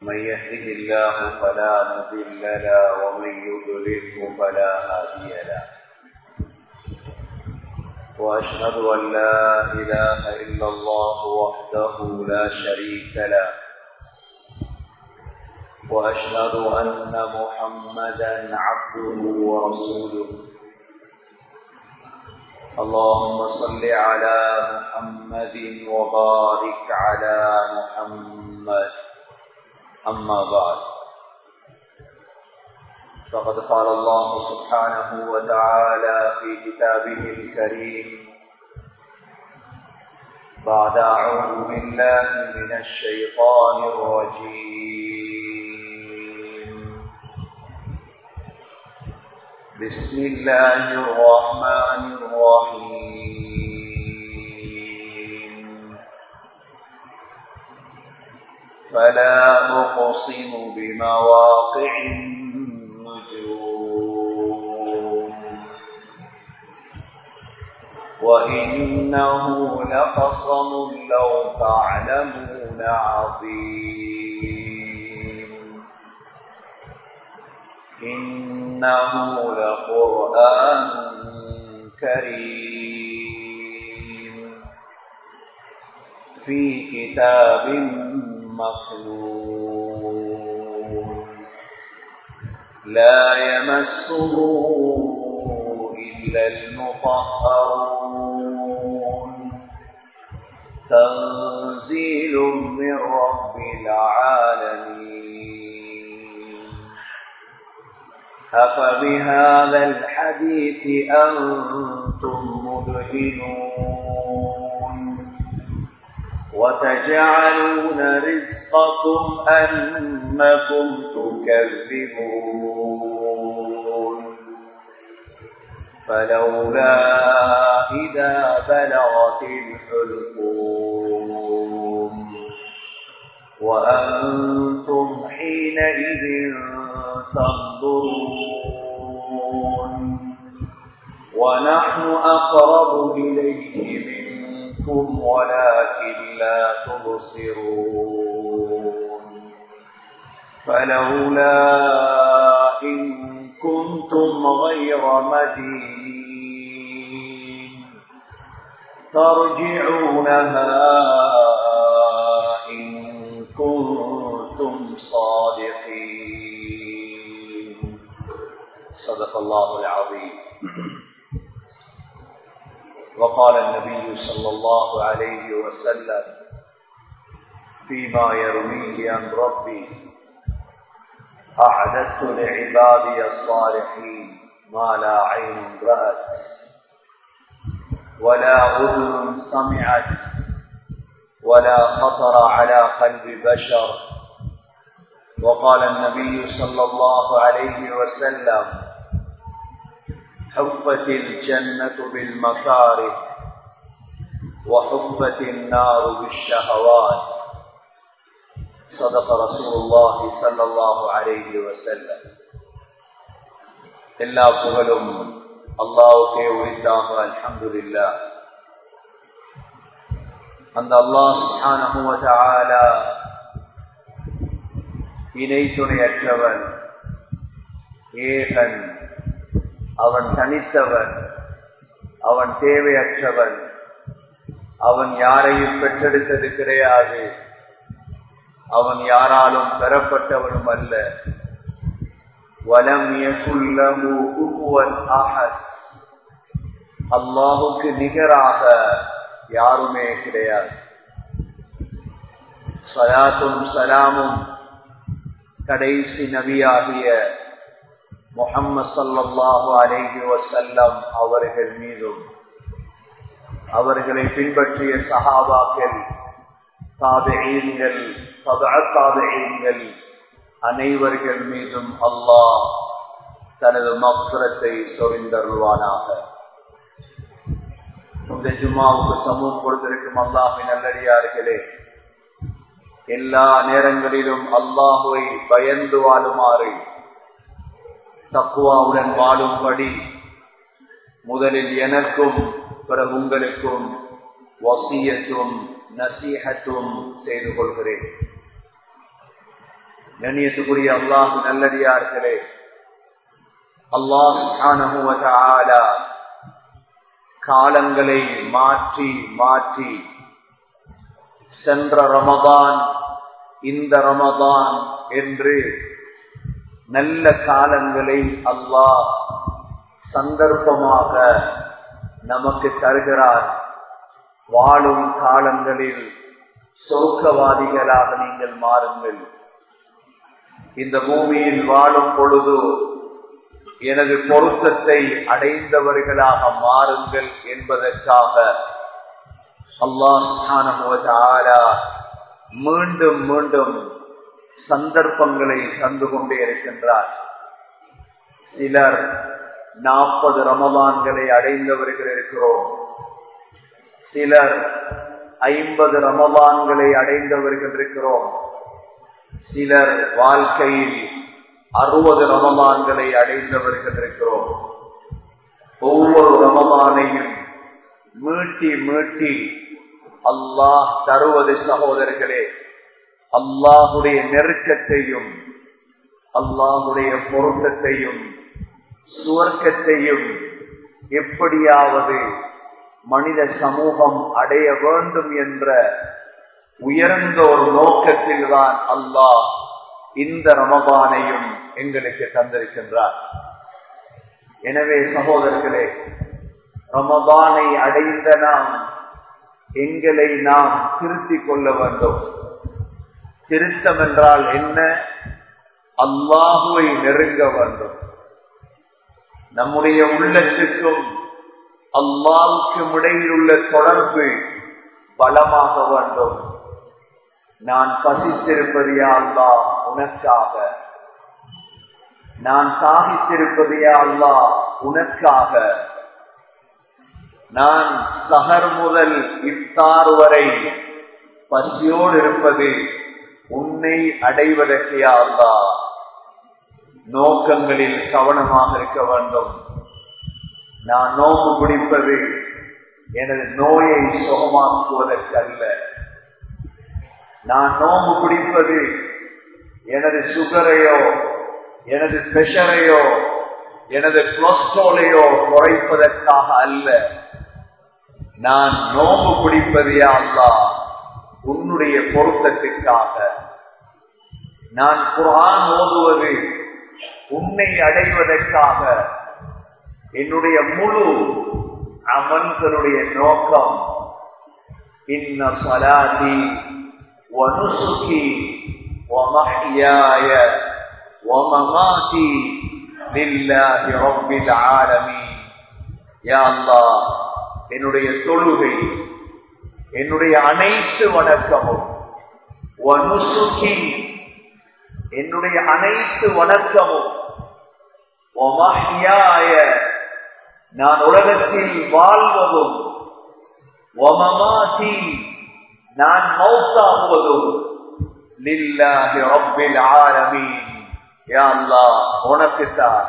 من يهده الله فلا مضل له ومن يضلله فلا هادي له واشهد ان لا اله الا الله وحده لا شريك له واشهد ان محمدا عبده ورسوله اللهم صل على محمد وبارك على محمد أما بعد فقد قال الله سبحانه وتعالى في كتابه الكريم بعد أعوذ بالله من الشيطان الرجيم بسم الله الرحمن الرحيم فلا أقسم بمواقع النجوم وإنه لقسم لو تعلمون عظيم إنه لقرآن كريم في كتاب مخلوق لا يمسه إلا المطهرون تنزيل من رب العالمين أفبهذا الحديث أنتم مدهنون وتجعلون رزقكم أنكم تكذبون فلولا إذا بلغت الحلقوم وأنتم حينئذ تنظرون ونحن أقرب إليه منكم ولكن لا تبصرون فلولا إن كنتم غير مدين ترجعونها إن كنتم صادقين صدق الله العظيم وقال النبي صلى الله عليه وسلم فيما يرويه عن ربي أعددت لعبادي الصالحين ما لا عين رأت ولا أذن سمعت ولا خطر على قلب بشر وقال النبي صلى الله عليه وسلم حفت الجنة بالمكاره وحفت النار بالشهوات صدق رسول الله صلى الله عليه وسلم எல்லா புகழும் அல்லாவுக்கே உரித்தாக அல்ஹம்துலில்லா அந்த அல்லாஹ் சுப்ஹானஹு வ தஆலா இணை துணையற்றவன் ஏகன் அவன் தனித்தவன் அவன் தேவையற்றவன் அவன் யாரையும் பெற்றெடுத்தது கிடையாது அவன் யாராலும் பெறப்பட்டவனும் அல்ல வலம் அஹத் அல்லாஹுக்கு நிகராக யாருமே கிடையாது சலாத்தும் சலாமும் கடைசி நபியாகிய முகம்மது சல்லாஹு அலேஹி வசல்லம் அவர்கள் மீதும் அவர்களை பின்பற்றிய சஹாபாக்கள் தாபெயீன்கள் தாபெயீன்கள் அனைவர்கள் மீதும் அல்லாஹ் தனது மக்ரத்தை சொரிந்தருள்வானாக இந்த ஜும்மாவுக்கு சமூகம் கொடுத்திருக்கும் அல்லாஹின் நல்லடியார்களே எல்லா நேரங்களிலும் அல்லாஹுவை பயந்து வாழுமாறு தக்குவாவுடன் வாழும்படி முதலில் எனக்கும் பிறகு உங்களுக்கும் வசியத்தும் நசீகத்தும் செய்து கொள்கிறேன் கண்ணியத்துக்குரிய அல்லாஹ் நல்லடியார்களே அல்லாஹ் காலங்களை மாற்றி மாற்றி சென்ற ரமதான் இந்த ரமதான் என்று நல்ல காலங்களை அல்லாஹ் சந்தர்ப்பமாக நமக்கு தருகிறார் வாழும் காலங்களில் சோக்கவாதிகளாக நீங்கள் மாறுங்கள் இந்த பூமியில் வாழும் பொழுது எனது பொருத்தத்தை அடைந்தவர்களாக மாறுங்கள் என்பதற்காக அல்லாஹ் மீண்டும் மீண்டும் சந்தர்ப்பங்களை தந்து கொண்டே இருக்கின்றார் சிலர் நாற்பது ரமதான்களை அடைந்தவர்கள் இருக்கிறோம் சிலர் ஐம்பது ரமதான்களை அடைந்தவர்கள் இருக்கிறோம் சிலர் வாழ்க்கையில் அறுபது ரமதான்களை அடைந்தவர்கள் இருக்கிறோம் ஒவ்வொரு ரமதானையும் மீட்டி மீட்டி அல்லாஹ் தருவது சகோதரர்களே அல்லாஹுடைய நெருக்கத்தையும் அல்லாஹுடைய பொருத்தத்தையும் சுவர்க்கத்தையும் எப்படியாவது மனித சமூகம் அடைய வேண்டும் என்ற உயர்ந்த ஒரு நோக்கத்தில் தான் அல்லாஹ் இந்த ரமபானையும் எங்களுக்கு தந்திருக்கின்றார் எனவே சகோதரர்களே ரமபானை அடைந்த நாம் எங்களை நாம் திருத்திக் கொள்ள வேண்டும் திருத்தம் என்றால் என்ன அல்லாஹுவை நெருங்க வேண்டும் நம்முடைய உள்ளத்துக்கும் அல்லாவுக்கும் இடையில் உள்ள தொடர்பு பலமாக வேண்டும் நான் பசித்திருப்பது அல்லா உனக்காக நான் சாகித்திருப்பது அல்லா உனக்காக நான் சகர் முதல் இஃப்தார் வரை பசியோடு இருப்பது உன்னை அடைவதற்கு அல்லா நோக்கங்களில் கவனமாக இருக்க வேண்டும் நான் நோக்கு பிடிப்பது எனது நோயை சுகமாக்குவதற்கு அல்ல நான் நோம்பு பிடிப்பது எனது சுகரையோ எனது பிரஷரையோ எனது கொலஸ்ட்ராலையோ குறைப்பதற்காக அல்ல நான் நோம்பு பிடிப்பது அல்லா உன்னுடைய பொருத்தத்திற்காக நான் குரான் ஓதுவது உன்னை அடைவதற்காக என்னுடைய முழு அமல்களுடைய நோக்கம் இன்ன சலாதி ونسكي ومحياي ومماتي لله رب العالمين يا الله என்னுடைய தொழுகை என்னுடைய அனைத்து வணக்கமும் வனுசுகி என்னுடைய அனைத்து வணக்கமும் ஒமஹ்யாய நான் உலகத்தில் வாழ்வதும் ஒமமாதி நான் மௌத்தாகுவதும் லில்லாஹி ரப்பில் ஆலமீன் யா அல்லாஹ் உனக்குத்தான்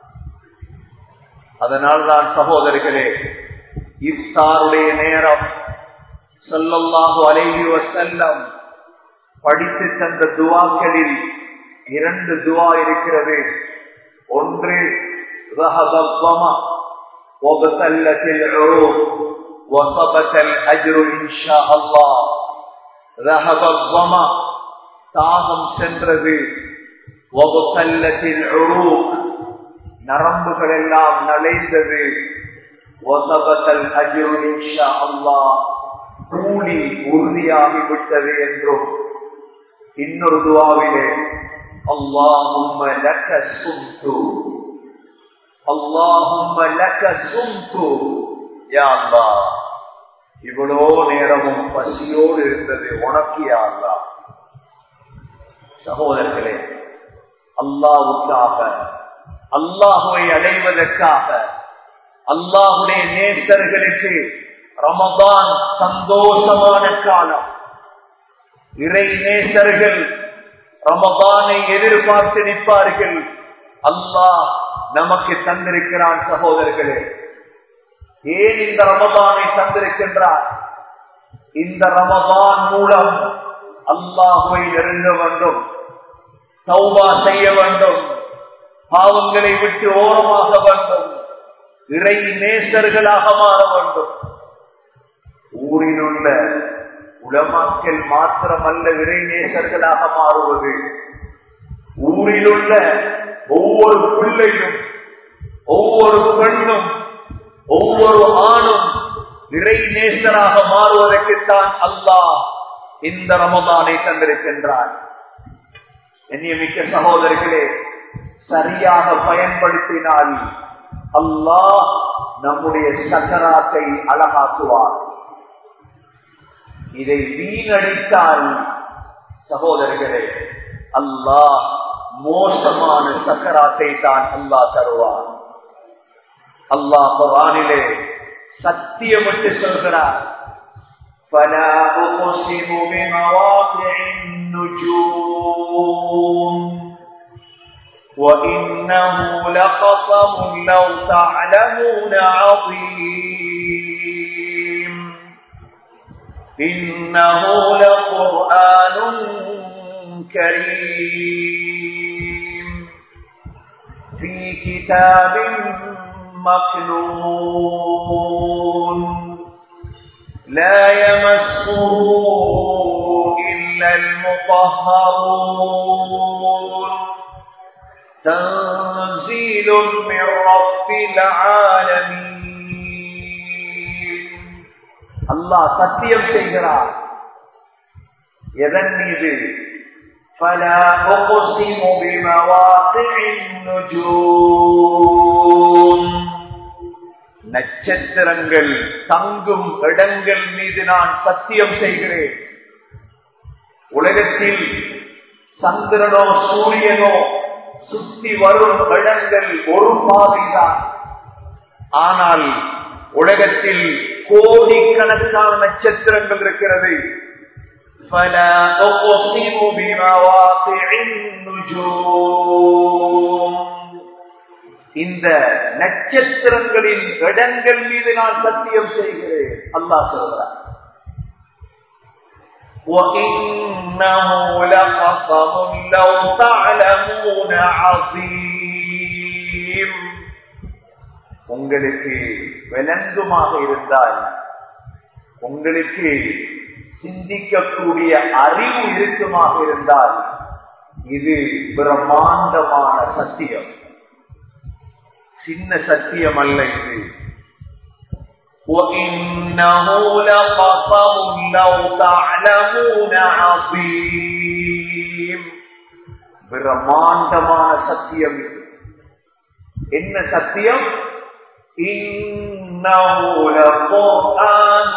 அதனால்தான் சகோதரர்களே இஃப்தாருடைய நேரம் சொல்லல்லாஹு அலைஹி வஸல்லம் படித்து தந்த துவாக்களில் இரண்டு துவா இருக்கிறது ஒன்று ذهب الظما وبطلت العروق وثبت الأجر إن شاء الله ذهب الظما தாகம் சென்றது وبطلت العروق நரம்புகள் எல்லாம் நலைந்தது وثبت الأجر إن شاء الله கூலி உறுதியாகிவிட்டது என்றும் இன்னொரு துவாவிலே அல்லாஹும்ம லக்க சும்து அல்லாஹும்ம லக்க சும்து யா அல்லாஹ் இவ்வளோ நேரமும் பசியோடு இருந்தது உனக்கு யா அல்லாஹ் சகோதரர்களே அல்லாவுக்காக அல்லாஹுவை அடைவதற்காக அல்லாஹுடைய நேசர்களுக்கு ரமதான் சந்தோஷமான காலம் இறை நேசர்கள் ரமதானை எதிர்பார்த்து நிற்பார்கள் அல்லாஹ் நமக்கு தந்திருக்கிறான் சகோதரர்களே ஏன் இந்த ரமதானை தந்திருக்கின்றார் இந்த ரமதான் மூலம் அல்லாஹுவை நெருங்க வேண்டும் தௌபா செய்ய வேண்டும் பாவங்களை விட்டு ஓரமாக வேண்டும் இறை நேசர்களாக மாற வேண்டும் ஊரில் உள்ள உலமாக்கள் மாத்திரமல்ல இறை நேசர்களாக மாறுவது ஊரில் உள்ள ஒவ்வொரு பிள்ளையும் ஒவ்வொரு பெண்ணும் ஒவ்வொரு ஆணும் இறை நேசராக மாறுவதற்குத்தான் அல்லாஹ் இந்த ரமதானை தந்திருக்கின்றான் எண்ணியமிக்க சகோதரர்களே சரியாக பயன்படுத்தினால் அல்லாஹ் நம்முடைய சக்கராத்தை அழகாக்குவார் இதை வீணடித்தால் சகோதரர்களே அல்லாஹ் மோசமான சக்கராத்தை தான் அல்லாஹ் தருவார் அல்லாஹ் குரானிலே சத்தியமிட்டு சொல்கிறார் فلا أقسم بمواقع النجوم وإنه لقسم لو تعلمون عظيم إنه لقرآن كريم في كتاب مكنون لا يمسه إلا المطهرون تنزيل من رب العالمين الله சத்தியம் செய்கிறார் எதன் மீது فلا أقسم بمواقع النجوم நட்சத்திரங்கள் தங்கும் இடங்கள் மீது நான் சத்தியம் செய்கிறேன் உலகத்தில் சந்திரனோ சூரியனோ சுத்தி வரும் இடங்கள் ஒரு பாதைதான் ஆனால் உலகத்தில் கோடிக்கணக்கான நட்சத்திரங்கள் இருக்கிறது فلا أقسم بمواقع النجوم இந்த நட்சத்திரங்களின் இடங்கள் மீது நான் சத்தியம் செய்கிறேன் அல்லாஹ் சொல்கிறார் وَإِنَّهُ لَقَسَمٌ لَوْ تَعْلَمُونَ عَظِيمٌ உங்களுக்கு விளங்குமாக இருந்தால் உங்களுக்கு சிந்திக்கக்கூடிய அறிவு இருக்குமாக இருந்தால் இது பிரம்மாண்டமான சத்தியம் சின்ன சத்தியம் அல்ல இது وَإِنَّهُ لَقَسَمٌ لَوْ تَعْلَمُونَ عَظِيمٌ பிரம்மாண்டமான சத்தியம் இது என்ன சத்தியம் إِنَّهُ لَقُرْآنٌ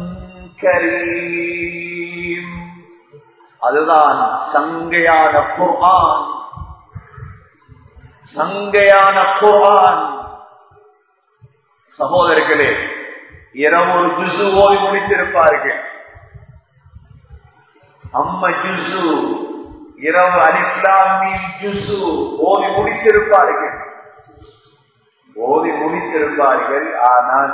كَرِيمٌ அதுதான் சங்கையான குர்ஆன் சங்கையான குர்ஆன் சகோதரர்களே இரவு ஒரு ஜுசு ஓதி முடித்திருப்பார்கள் அம்ம ஜுசு இரவு அலிஸ்லாமி ஜுசு ஓதி முடித்திருப்பார்கள் ஓதி முடித்திருப்பார்கள் ஆனால்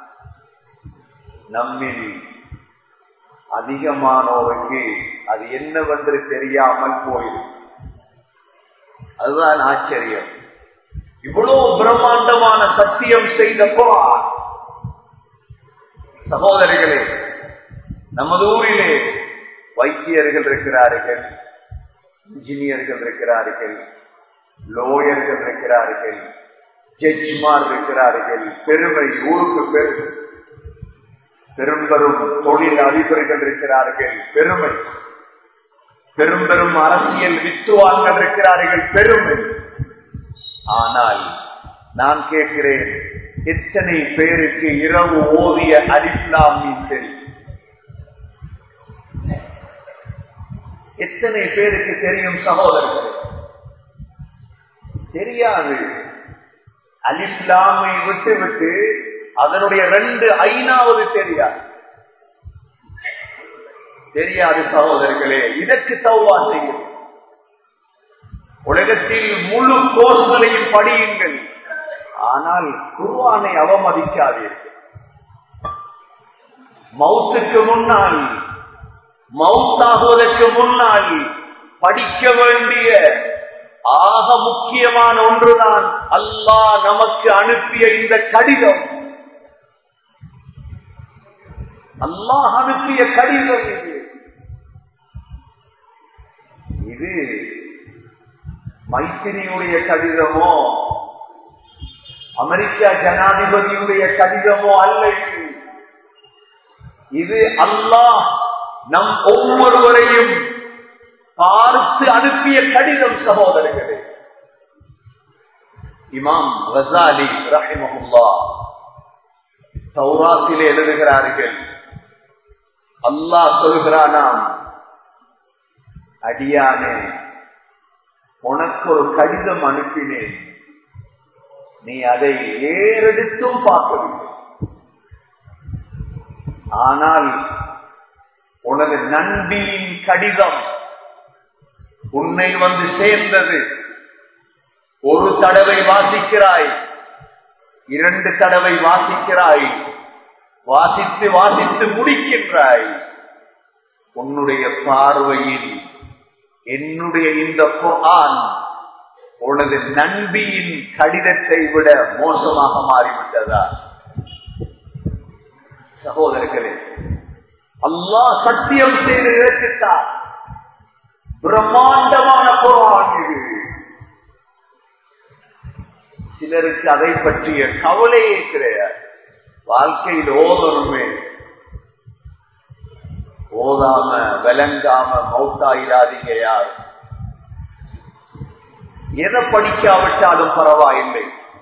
நம்மில் அதிகமானோருக்கு அது என்னவென்று தெரியாமல் போயிடும் அதுதான் ஆச்சரியம் இவ்வளவு பிரம்மாண்டமான சத்தியம் செய்த குரான் சகோதரிகளே நமது ஊரிலே வைத்தியர்கள் இருக்கிறார்கள் இன்ஜினியர்கள் இருக்கிறார்கள் லோயர்கள் இருக்கிறார்கள் ஜட்ஜ்மார் இருக்கிறார்கள் பெருமை ஊருக்கு பெருமை பெரும் பெரும் தொழில் அதிபர்கள் இருக்கிறார்கள் பெருமை பெரும் பெரும் அரசியல் வித்துவான்கள் இருக்கிறார்கள் பெருமை ஆனால் நான் கேட்கிறேன் எத்தனை பேருக்கு இரவு ஓதிய அலிஸ்லாமின் தெரியும் எத்தனை பேருக்கு தெரியும் சகோதரர்கள் தெரியாது அலிஸ்லாமை விட்டு விட்டு அதனுடைய ரெண்டு ஐநாவது தெரியாது தெரியாது சகோதரர்களே இதற்கு தௌவா செய்யும் உலகத்தில் முழு கோர்ஸ்களையும் படியுங்கள் ஆனால் குருவானை அவமதிக்காதீர்கள் மவுத்துக்கு முன்னால் மவுத்தாகுவதற்கு முன்னால் படிக்க வேண்டிய ஆக முக்கியமான ஒன்றுதான் அல்லாஹ் நமக்கு அனுப்பிய இந்த கடிதம் அல்லாஹ் அனுப்பிய கடிதம் இது இது மைத்திரியுடைய கடிதமோ அமெரிக்கா ஜனாதிபதியுடைய கடிதமோ அல்ல இது இது அல்லாஹ் நம் ஒவ்வொருவரையும் பார்த்து அனுப்பிய கடிதம் சகோதரர்களே இமாம் ரசாலி ரஹிமஹுல்லா சௌராத்திலே எழுதுகிறார்கள் அல்லாஹ் சொல்கிறானாம் அடியானே உனக்கு ஒரு கடிதம் அனுப்பினேன் நீ அதை ஏறெடுத்தும் பார்க்கவில்லை ஆனால் உனது நன்பியின் கடிதம் உன்னை வந்து சேர்ந்தது ஒரு தடவை வாசிக்கிறாய் இரண்டு தடவை வாசிக்கிறாய் வாசித்து வாசித்து முடிக்கின்றாய் உன்னுடைய பார்வையில் என்னுடைய இந்த குர்ஆன் உனது நன்பியின் கடிதத்தை விட மோசமாக மாறிவிட்டதா சகோதரர்களே அல்லாஹ் சத்தியம் செய்து இறக்கிட்டார் பிரம்மாண்டமான குரான் இது சிலருக்கு அதை பற்றிய கவலையே கிடையாது வாழ்க்கையில் ஓதணுமே ஓதாம விளங்காம மௌத்தாயிராதீங்க யார் எதை படிக்காவிட்டாலும் பரவாயில்லை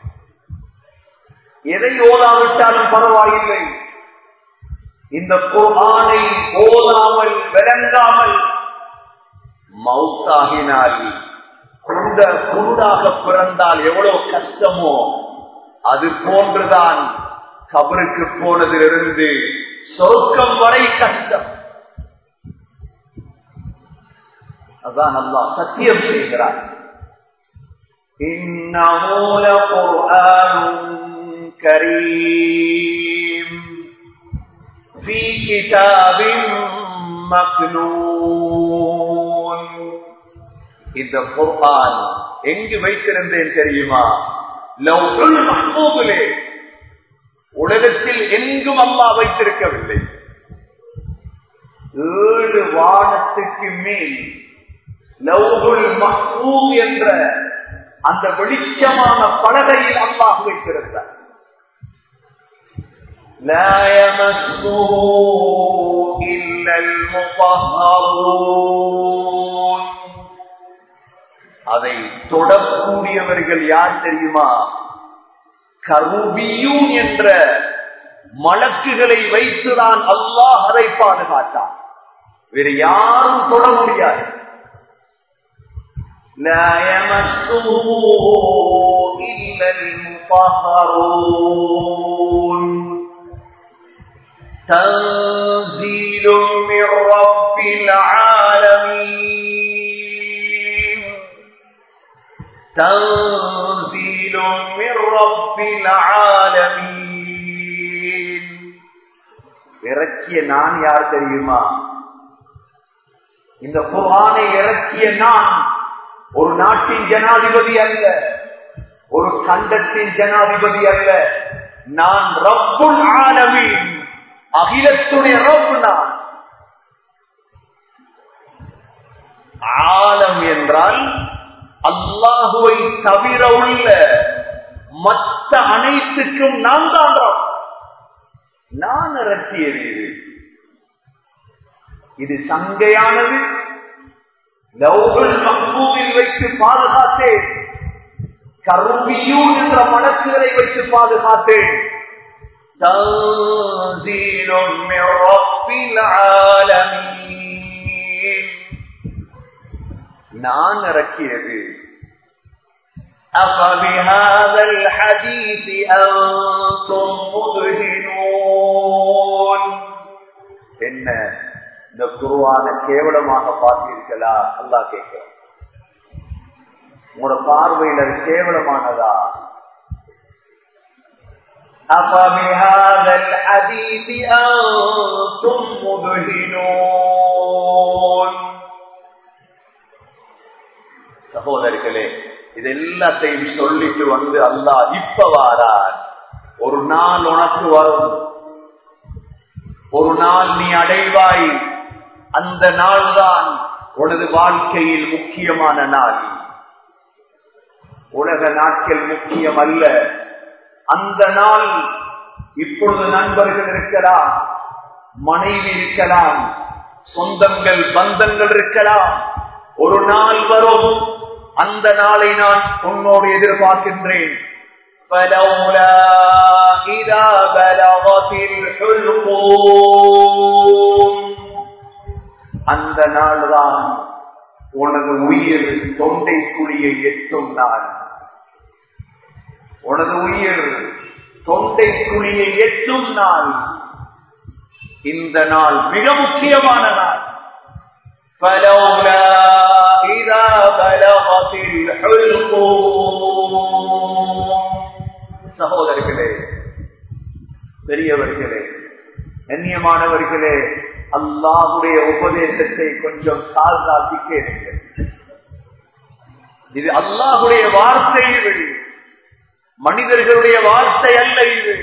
எதை ஓதாவிட்டாலும் பரவாயில்லை இந்த குர்ஆனை ஓதாமல் விளங்காமல் மவுத்தாகினால் குண்ட குண்டாக பிறந்தால் எவ்வளவு கஷ்டமோ அது போன்றுதான் கபருக்கு போனதிலிருந்து சொர்க்கம் வரை கஷ்டம் அதான் அல்லாஹ் சத்தியம் செய்கிறார் إنه لقرآن كريم في كتاب مكنون இந்த குர்ஆன் எங்கு வைத்திருந்தேன் தெரியுமா லவ்ஹுல் மஹ்பூபிலே உலகத்தில் எங்கும் அல்லாஹ் வைத்திருக்கவில்லை ஏழு வானத்துக்கு மேல் லவ்ஹுல் மஹ்பூப் என்ற அந்த வெளிச்சமான பலகையில் அல்லாஹ் வைத்திருந்தார் لا يمسه إلا المطهرون அதை தொடக்கூடியவர்கள் யார் தெரியுமா கருபியூன் என்ற மலக்குகளை வைத்துதான் அல்லாஹ் அதை பாதுகாத்தார் வேறு யாரும் தொட முடியாது لا يمسه إلا المطهرون تنزيل من رب العالمين تنزيل من رب العالمين இறக்கிய நான் யார் தெரியுமா இந்த குர்ஆனை இறக்கிய நான் ஒரு நாட்டின் ஜனாதிபதி அல்ல ஒரு கண்டத்தின் ஜனாதிபதி அல்ல நான் ரப்புல் ஆலமீன் அகிலத்துடைய ரப் நான் ஆலம் என்றால் அல்லாஹுவை தவிர உள்ள மற்ற அனைத்துக்கும் நான் தான் ரப் நான் இறக்கியது இது இது சங்கையானது லவ்குல் மஹ்பூபில் வைத்து பாதுகாத்தேன் கருவியூன் என்ற மலக்குகளை வைத்து பாதுகாத்தேன் تنزيل من رب العالمين நான் இறக்கியது أفبهذا الحديث أنتم مدهنون என்ன இந்த குருவான கேவலமாக பார்த்தீர்களா அல்லா கேட்கிறோம் உங்களோட பார்வையில் அது கேவலமானதா أفبهذا الحديث أنتم مدهنون சகோதரர்களே இது எல்லாத்தையும் சொல்லிட்டு வந்து அல்லாஹ் இப்ப வாரார் ஒரு நாள் உனக்கு வரும் ஒரு நாள் நீ அடைவாய் அந்த நாள் தான் உனது வாழ்க்கையில் முக்கியமான நாள் உலக நாட்கள் முக்கியம் அல்ல அந்த நாள் இப்பொழுது நண்பர்கள் இருக்கலாம் மனைவி இருக்கலாம் சொந்தங்கள் பந்தங்கள் இருக்கலாம் ஒரு நாள் வரும் அந்த நாளை நான் உன்னோடு எதிர்பார்க்கின்றேன் فلولا إذا بلغت الحلقوم அந்த நாள்தான் உனது உயிர் தொண்டை குழியை எட்டும் நாள் உனது உயிர் தொண்டை குழியை எட்டும் நாள் இந்த நாள் மிக முக்கியமான நாள் فلولا إذا بلغت الحلقوم சகோதரர்களே பெரியவர்களே கண்ணியமானவர்களே அல்லாஹுடைய உபதேசத்தை கொஞ்சம் சார்ந்தாக்கி கேளுங்கள் இது அல்லாஹுடைய வார்த்தை இது மனிதர்களுடைய வார்த்தை அல்ல இது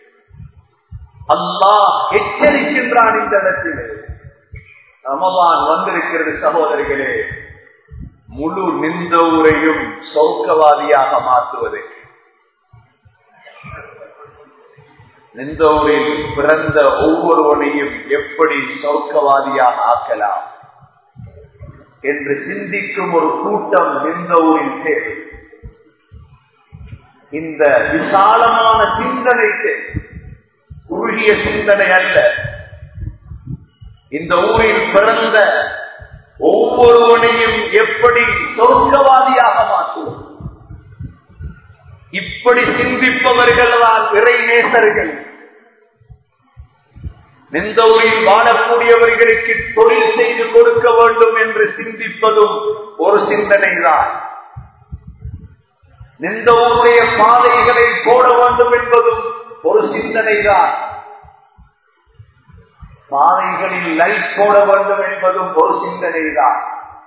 அல்லாஹ் எச்சரிக்கின்றான் இந்த இடத்திலே ரமவான் வந்திருக்கிறது சகோதரிகளே முழு நின்ற ஊரையும் சௌக்கவாதியாக மாற்றுவது நின்ற ஊரில் பிறந்த ஒவ்வொருவனையும் எப்படி சௌக்கவாதியாக ஆக்கலாம் என்று சிந்திக்கும் ஒரு கூட்டம் நின்ற ஊரில் தேவை இந்த விசாலமான சிந்தனைக்கு குறுகிய சிந்தனை அல்ல இந்த ஊரில் பிறந்த ஒவ்வொருவனையும் எப்படி சொர்க்கவாதியாக மாற்றுவோம் இப்படி சிந்திப்பவர்கள் தான் இறை நேசர்கள் எந்த ஊரில் வாழக்கூடியவர்களுக்கு தொழில் செய்து கொடுக்க வேண்டும் என்று சிந்திப்பதும் ஒரு சிந்தனை தான் எந்த ஊருடைய பாதைகளை போட வேண்டும் என்பதும் ஒரு சிந்தனை தான் பாதைகளில் லைட் போட வேண்டும் என்பதும் ஒரு சிந்தனை தான்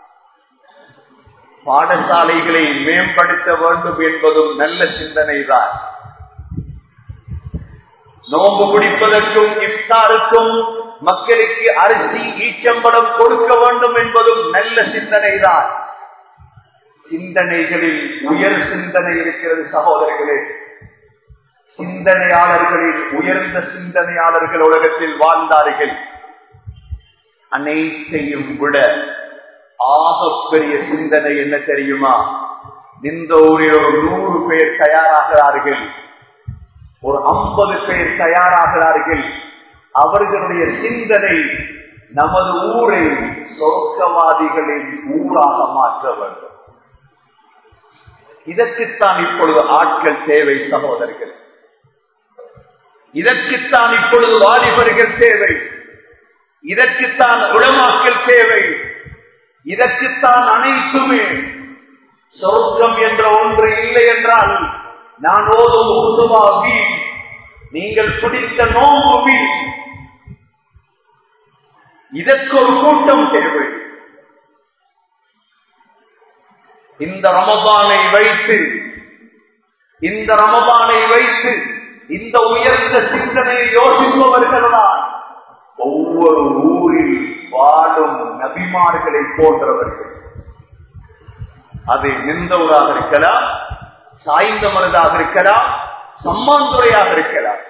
பாடசாலைகளை மேம்படுத்த வேண்டும் என்பதும் நல்ல சிந்தனை தான் நோம்பு பிடிப்பதற்கும் இஃப்தாருக்கும் மக்களுக்கு அரிசி ஈச்சம்பளம் கொடுக்க வேண்டும் என்பதும் நல்ல சிந்தனை தான் சிந்தனைகளில் உயர் சிந்தனை இருக்கிறது சகோதரர்களே சிந்தனையாளர்களில் உயர்ந்த சிந்தனையாளர்கள் உலகத்தில் வாழ்ந்தார்கள் அனைத்தையும் விட ஆகப்பெரிய சிந்தனை என்ன தெரியுமா இந்த ஊரில் ஒரு நூறு பேர் தயாராகிறார்கள் ஒரு ஐம்பது பேர் தயாராகிறார்கள் அவர்களுடைய சிந்தனை நமது ஊரை சொர்க்கவாதிகளின் ஊராக மாற்ற வேண்டும் இதற்குத்தான் இப்பொழுது ஆட்கள் தேவை சகோதரர்கள் இதற்குத்தான் இப்பொழுது வாலிபர்கள் தேவை இதற்குத்தான் உளமாக்கல் தேவை இதற்குத்தான் அனைத்துமே சொர்க்கம் என்ற ஒன்று இல்லை என்றால் நான் ஓதும் உசுமா வீண் நீங்கள் பிடித்த நோம்பு வீண் இதற்கு ஒரு கூட்டம் தேவை இந்த ரமபானை வைத்து இந்த ரமபானை வைத்து இந்த உயர்ந்த சிந்தனையை யோசிப்பவர்கள் தான் ஒவ்வொரு ஊரில் வாழும் நபிமார்களை போன்றவர்கள் அது நின்றவராக இருக்கலாம் சாய்ந்த மனதாக இருக்கலாம் சம்மாந்துறையாக இருக்கலாம்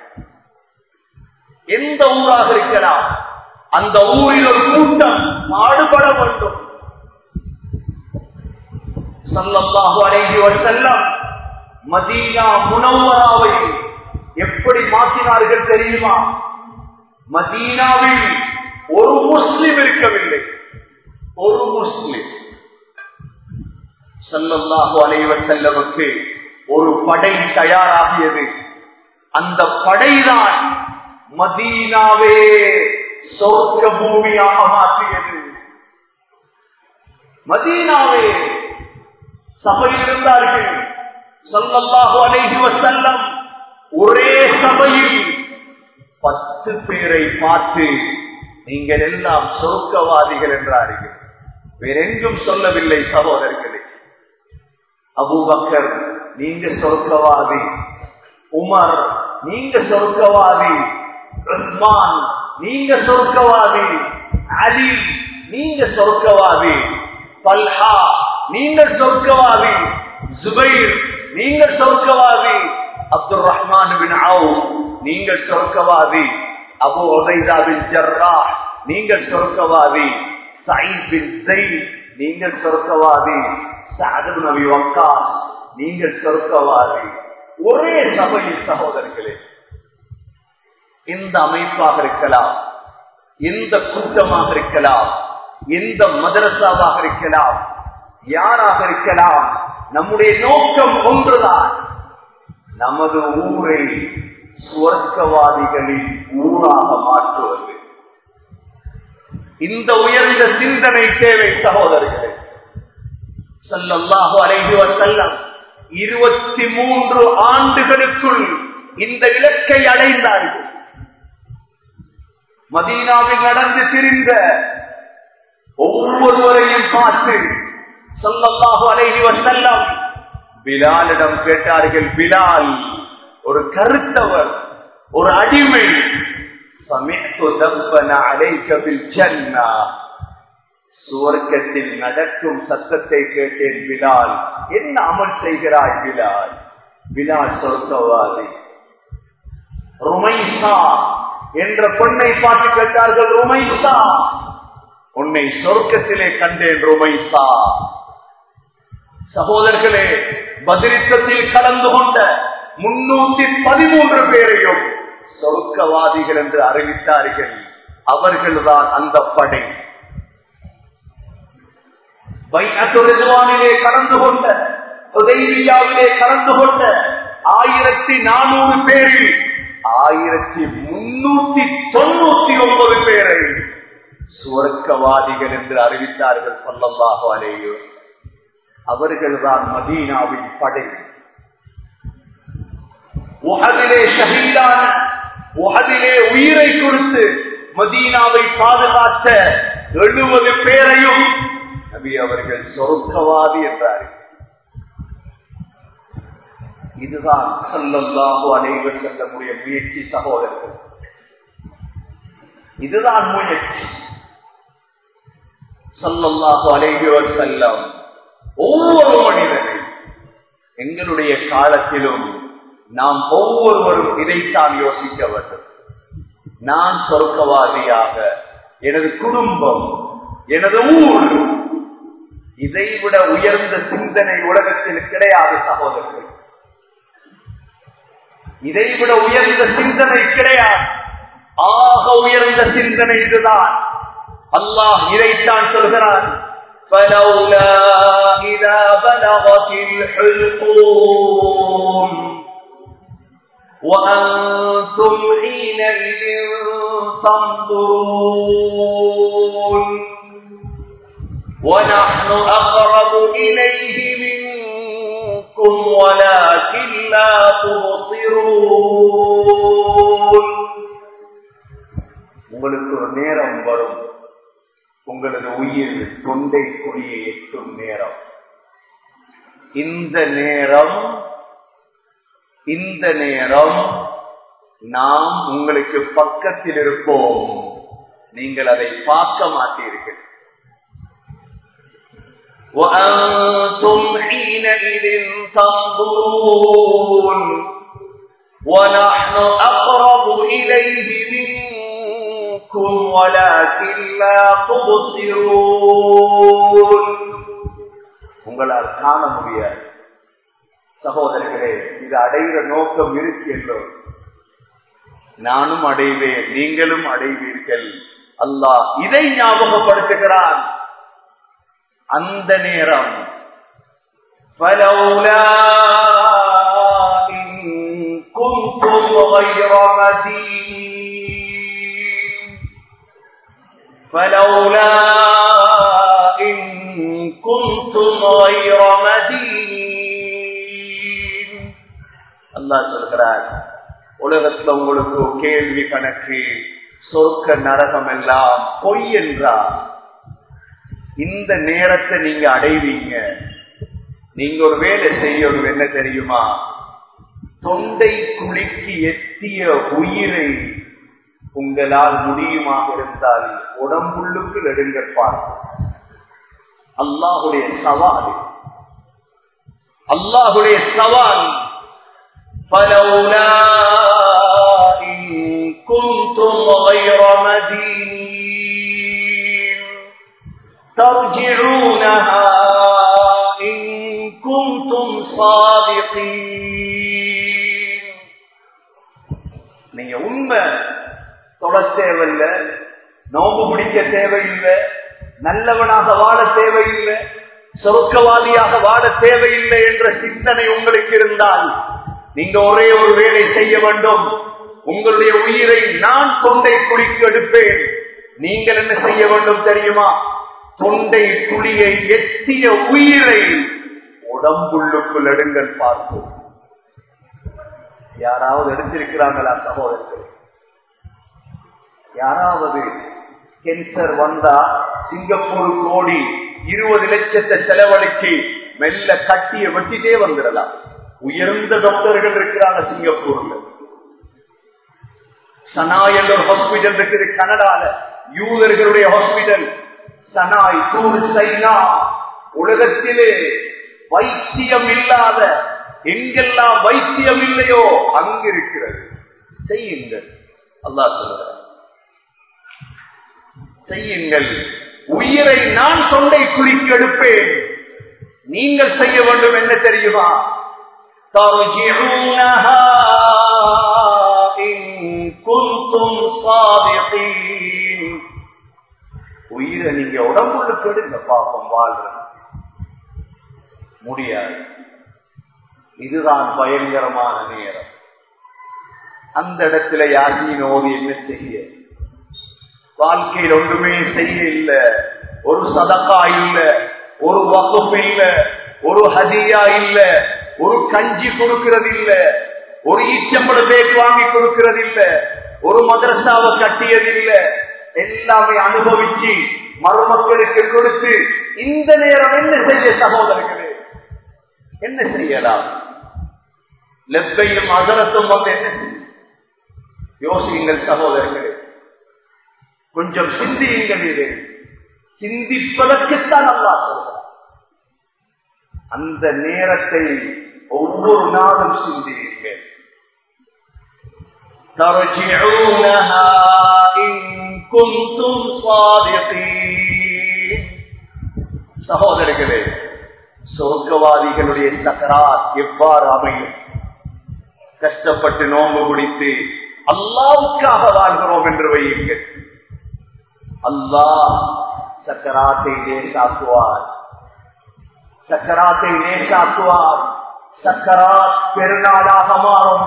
எந்த ஊராக இருக்கலாம் அந்த ஊரில் ஒரு கூட்டம் பாடுபட வேண்டும் சல்லல்லாஹு அலைஹி வஸல்லம் மதீனா முனவராவை எப்படி மாற்றினார்கள் தெரியுமா மதீனாவில் ஒரு முஸ்லிம் இருக்கவில்லை ஒரு முஸ்லிம் சல்லல்லாஹு அலைஹி வஸல்லமுக்கு ஒரு படை தயாராகியது அந்த படைதான் மதீனாவே சொர்க்க பூமியாக மாற்றியது மதீனாவே சபையில் இருந்தார்கள் சொல்லல்லாஹு அலைஹி வஸல்லம் ஒரே சபையில் பத்து பேரை பார்த்து நீங்கள் எல்லாம் சொர்க்கவாதிகள் என்றார்கள் வேறெங்கும் சொல்லவில்லை சகோதரர்களே அபூபக்கர் நீங்க சொர்க்கவாதி உமர் நீங்க சொர்க்கவாதி உஸ்மான் நீங்க சொர்க்கவாதி அலி நீங்க சொர்க்கவாதி பல்ஹா நீங்க சொர்க்கவாதி ஜுபைர் நீங்க சொர்க்கவாதி அப்துல் ரஹ்மான் பின் அவு நீங்கள் சொர்க்கவாதி அபு உபைதா பின் ஜர்ரா நீங்கள் சொர்க்கவாதி சயீத் பின் ஜெயித் நீங்கள் சொர்க்கவாதி சாது நபி வக்காஸ் நீங்கள் சொர்க்கவாதி ஒரே சபையில் சகோதரர்களே இந்த அமைப்பாக இருக்கலாம் எந்த கூட்டமாக இருக்கலாம் எந்த மதரசாவாக இருக்கலாம் யாராக இருக்கலாம் நம்முடைய நோக்கம் ஒன்றுதான் நமது ஊரை சுவர்க்கவாதிகளின் ஊராக மாற்றுவது இந்த உயர்ந்த சிந்தனை தேவை சகோதரர்களே சல்லல்லாஹு அலைஹி வஸல்லம் இருபத்தி மூன்று ஆண்டுகளுக்குள் இந்த இலக்கை அடைந்தார்கள் மதீனாவில் நடந்து திரிந்த ஒவ்வொருவரையும் பார்த்து சொல்லல்லாஹு அலைஹி வஸல்லம் பிலாலிடம் கேட்டார்கள் பிலால் ஒரு கருத்தவர் ஒரு அடிமை சமித்து தப்பன அலைக்கபில் ஜன்னா சுவர்க்கத்தில் நடக்கும் சத்தத்தை கேட்டேன் பிலால் என்ன அமல் செய்கிறாய் பிலால் பிலால் சொர்க்கவாதி ருமைசா என்ற பெண்ணை பார்த்து கேட்டார்கள் ருமைசா உன்னை சொர்க்கத்திலே கண்டேன் ருமைசா சகோதரர்களே பதிரித்தத்தில் கலந்து கொண்ட முன்னூத்தி பதிமூன்று பேரையும் சொர்க்கவாதிகள் என்று அறிவித்தார்கள் அவர்கள்தான் அந்த படை வைத்திலே கலந்து கொண்ட உதவியாவிலே கலந்து கொண்ட ஆயிரத்தி நானூறு பேரில் ஆயிரத்தி முன்னூத்தி தொண்ணூத்தி ஒன்பது பேரை சுவர்க்கவாதிகள் என்று அறிவித்தார்கள் சொல்லமாக அலேயோ அவர்கள்தான் மதீனாவின் படை உகதிலே ஷஹீதான உகதிலே உயிரை கொடுத்து மதீனாவை பாதுகாத்த எழுபது பேரையும் நபி அவர்கள் சொர்க்கவாதி என்றார்கள் இதுதான் சொல்லல்லாஹு அனைவர் செல்லக்கூடிய முயற்சி சகோதரர்கள் இதுதான் முயற்சி சொல்லல்லாஹு அலைவர் செல்லம் ஒவ்வொரு மனிதனை எங்களுடைய காலத்திலும் நாம் ஒவ்வொருவரும் இதைத்தான் யோசிக்க வேண்டும் நான் சொர்க்கவாதியாக எனது குடும்பம் எனது ஊர் இதைவிட உயர்ந்த சிந்தனை உலகத்தில் கிடையாது சகோதரர்கள் இதைவிட உயர்ந்த சிந்தனை கிடையாது ஆக உயர்ந்த சிந்தனை இதுதான் அல்லாஹ் இதைத்தான் சொல்கிறான் فلولا إذا بلغت الحلقوم وأنتم حينئذ تنظرون ونحن أقرب إليه منكم ولكن لا تبصرون உங்களுக்கு ஒரு நேரம் வரும் உங்களது உயிர் தொண்டை குழியை எட்டும் நேரம் இந்த நேரம் இந்த நேரம் நாம் உங்களுக்கு பக்கத்தில் இருப்போம் நீங்கள் அதை பார்க்க மாட்டீர்கள் وأنتم حينئذ تنظرون ونحن أقرب إليه منكم ولكن لا تبصرون உங்களால் காண முடியாது சகோதரர்களே இது அடைகிற நோக்கம் இருக்கு என்றோ நானும் அடைவேன் நீங்களும் அடைவீர்கள் அல்லாஹ் இதை ஞாபகப்படுத்துகிறான் அந்த நேரம் فلولا إن كنتم غير مدين فلولا إن كنتم غير مدين அல்லாஹ் சொல்கிறார் உலகத்துல உங்களுக்கு கேள்வி கணக்கு சொர்க்க நரகம் எல்லாம் பொய் என்றார் இந்த நேரத்தை நீங்க அடைவீங்க நீங்க ஒரு வேலை செய்யணும் என்ன தெரியுமா தொண்டை குலுக்கி எத்திய உயிரை உங்களால் முடியுமாக இருந்தால் உடம்புள்ளுக்கு நெடுங்கள் பார்க்கும் அல்லாஹுடைய சவால் அல்லாஹுடைய சவால் فلولا إن كنتم غير مدينين ترجعونها إن كنتم صادقين நீங்க உண்மை தொட தேவையில்லை நோம்பு பிடிக்க தேவையில்லை நல்லவனாக வாழ தேவையில்லை சொர்க்கவாதியாக வாழ தேவையில்லை என்ற சிந்தனை உங்களுக்கு இருந்தால் நீங்க ஒரே ஒரு வேலை செய்ய வேண்டும் உங்களுடைய உயிரை நான் தொண்டை குழிக்கு எடுப்பேன் நீங்கள் என்ன செய்ய வேண்டும் தெரியுமா தொண்டை குழியை எத்திய உயிரை உடம்புள்ளுக்குள் எடுங்கள் பார்ப்போம் யாராவது எடுத்திருக்கிறாங்களா சகோதரர்கள் யாராவது கேன்சர் வந்தா சிங்கப்பூர் கோடி இருபது லட்சத்தை செலவழிச்சு மெல்ல கட்டிய வெட்டிட்டே வந்துடலாம் உயர்ந்த டாக்டர்கள் இருக்கிறாங்க சிங்கப்பூர்ல சனாய் என்ற ஒரு ஹாஸ்பிட்டல் இருக்குது கனடால யூதர்களுடைய ஹாஸ்பிட்டல் சனாய் தூர் சைனா உலகத்திலே வைத்தியம் இல்லாத எங்கெல்லாம் வைத்தியம் இல்லையோ அங்கு இருக்கிறது செய்யுங்கள் அல்லா சொல்லுகிறார் செய்யுங்கள் உயிரை நான் தொண்டை குளிக்கு எடுப்பேன் நீங்கள் செய்ய வேண்டும் என்ன தெரியுமா ترجعونها إن كنتم صادقين உயிரை நீங்க உடம்புக்கு எடுங்க பாப்பம் வாழ்ற முடியாது இதுதான் பயங்கரமான நேரம் அந்த இடத்துல யாசின் ஓதி என்ன செய்ய வாழ்க்கையில் ஒன்றுமே செய்ய இல்ல ஒரு சதக்கா இல்ல ஒரு வகுப்பு இல்ல ஒரு ஹதியா இல்ல ஒரு கஞ்சி கொடுக்கிறது இல்ல ஒரு ஈச்சம்பள பேக் வாங்கி கொடுக்கிறது இல்ல ஒரு மதரசாவை கட்டியது இல்ல எல்லாமே அனுபவிச்சு மருமக்களுக்கு கொடுத்து இந்த நேரம் என்ன செய்ய சகோதரர்களே என்ன செய்யலாம் லெப்பையும் அகரத்தும் வந்து என்ன செய்யும் யோசியுங்கள் சகோதரர்களே கொஞ்சம் சிந்தியுங்கள் இது சிந்திப்பதற்குத்தான் அல்லா சொல்கிறார் அந்த நேரத்தை ஒவ்வொரு நாளும் சிந்தியுங்கள் ترجعونها إن كنتم صادقين சகோதரர்களே சொர்க்கவாதிகளுடைய சக்கராத் எவ்வாறு அமையும் கஷ்டப்பட்டு நோன்பு குடித்து அல்லாவுக்காக வாழ்கிறோம் என்று வையுங்கள் அல்லாஹ் சக்கராத்தை லேசாக்குவார் சக்கராத்தை லேசாக்குவார் சக்கராத் பெருநாளாக மாறும்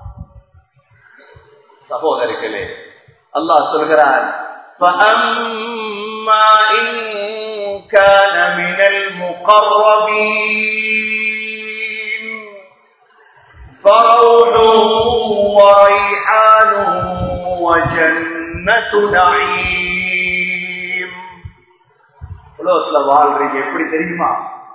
சகோதரிகளே அல்லாஹ் சொல்கிறார் فَأَمَّا إِن كَانَ مِنَ الْمُقَرَّبِينَ فَرَوْحٌ وَرَيْحَانٌ وَجَنَّةُ نَعِيمٍ உலகத்துல வாழ்றீங்க எப்படி தெரியுமா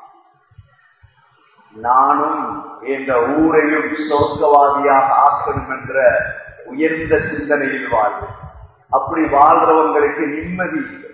நானும் என்ற ஊரையும் சொர்க்கவாதியாக ஆக்கணும் என்ற உயர்ந்த சிந்தனையில் வாழ்வு அப்படி வாழ்றவங்களுக்கு நிம்மதி இல்லை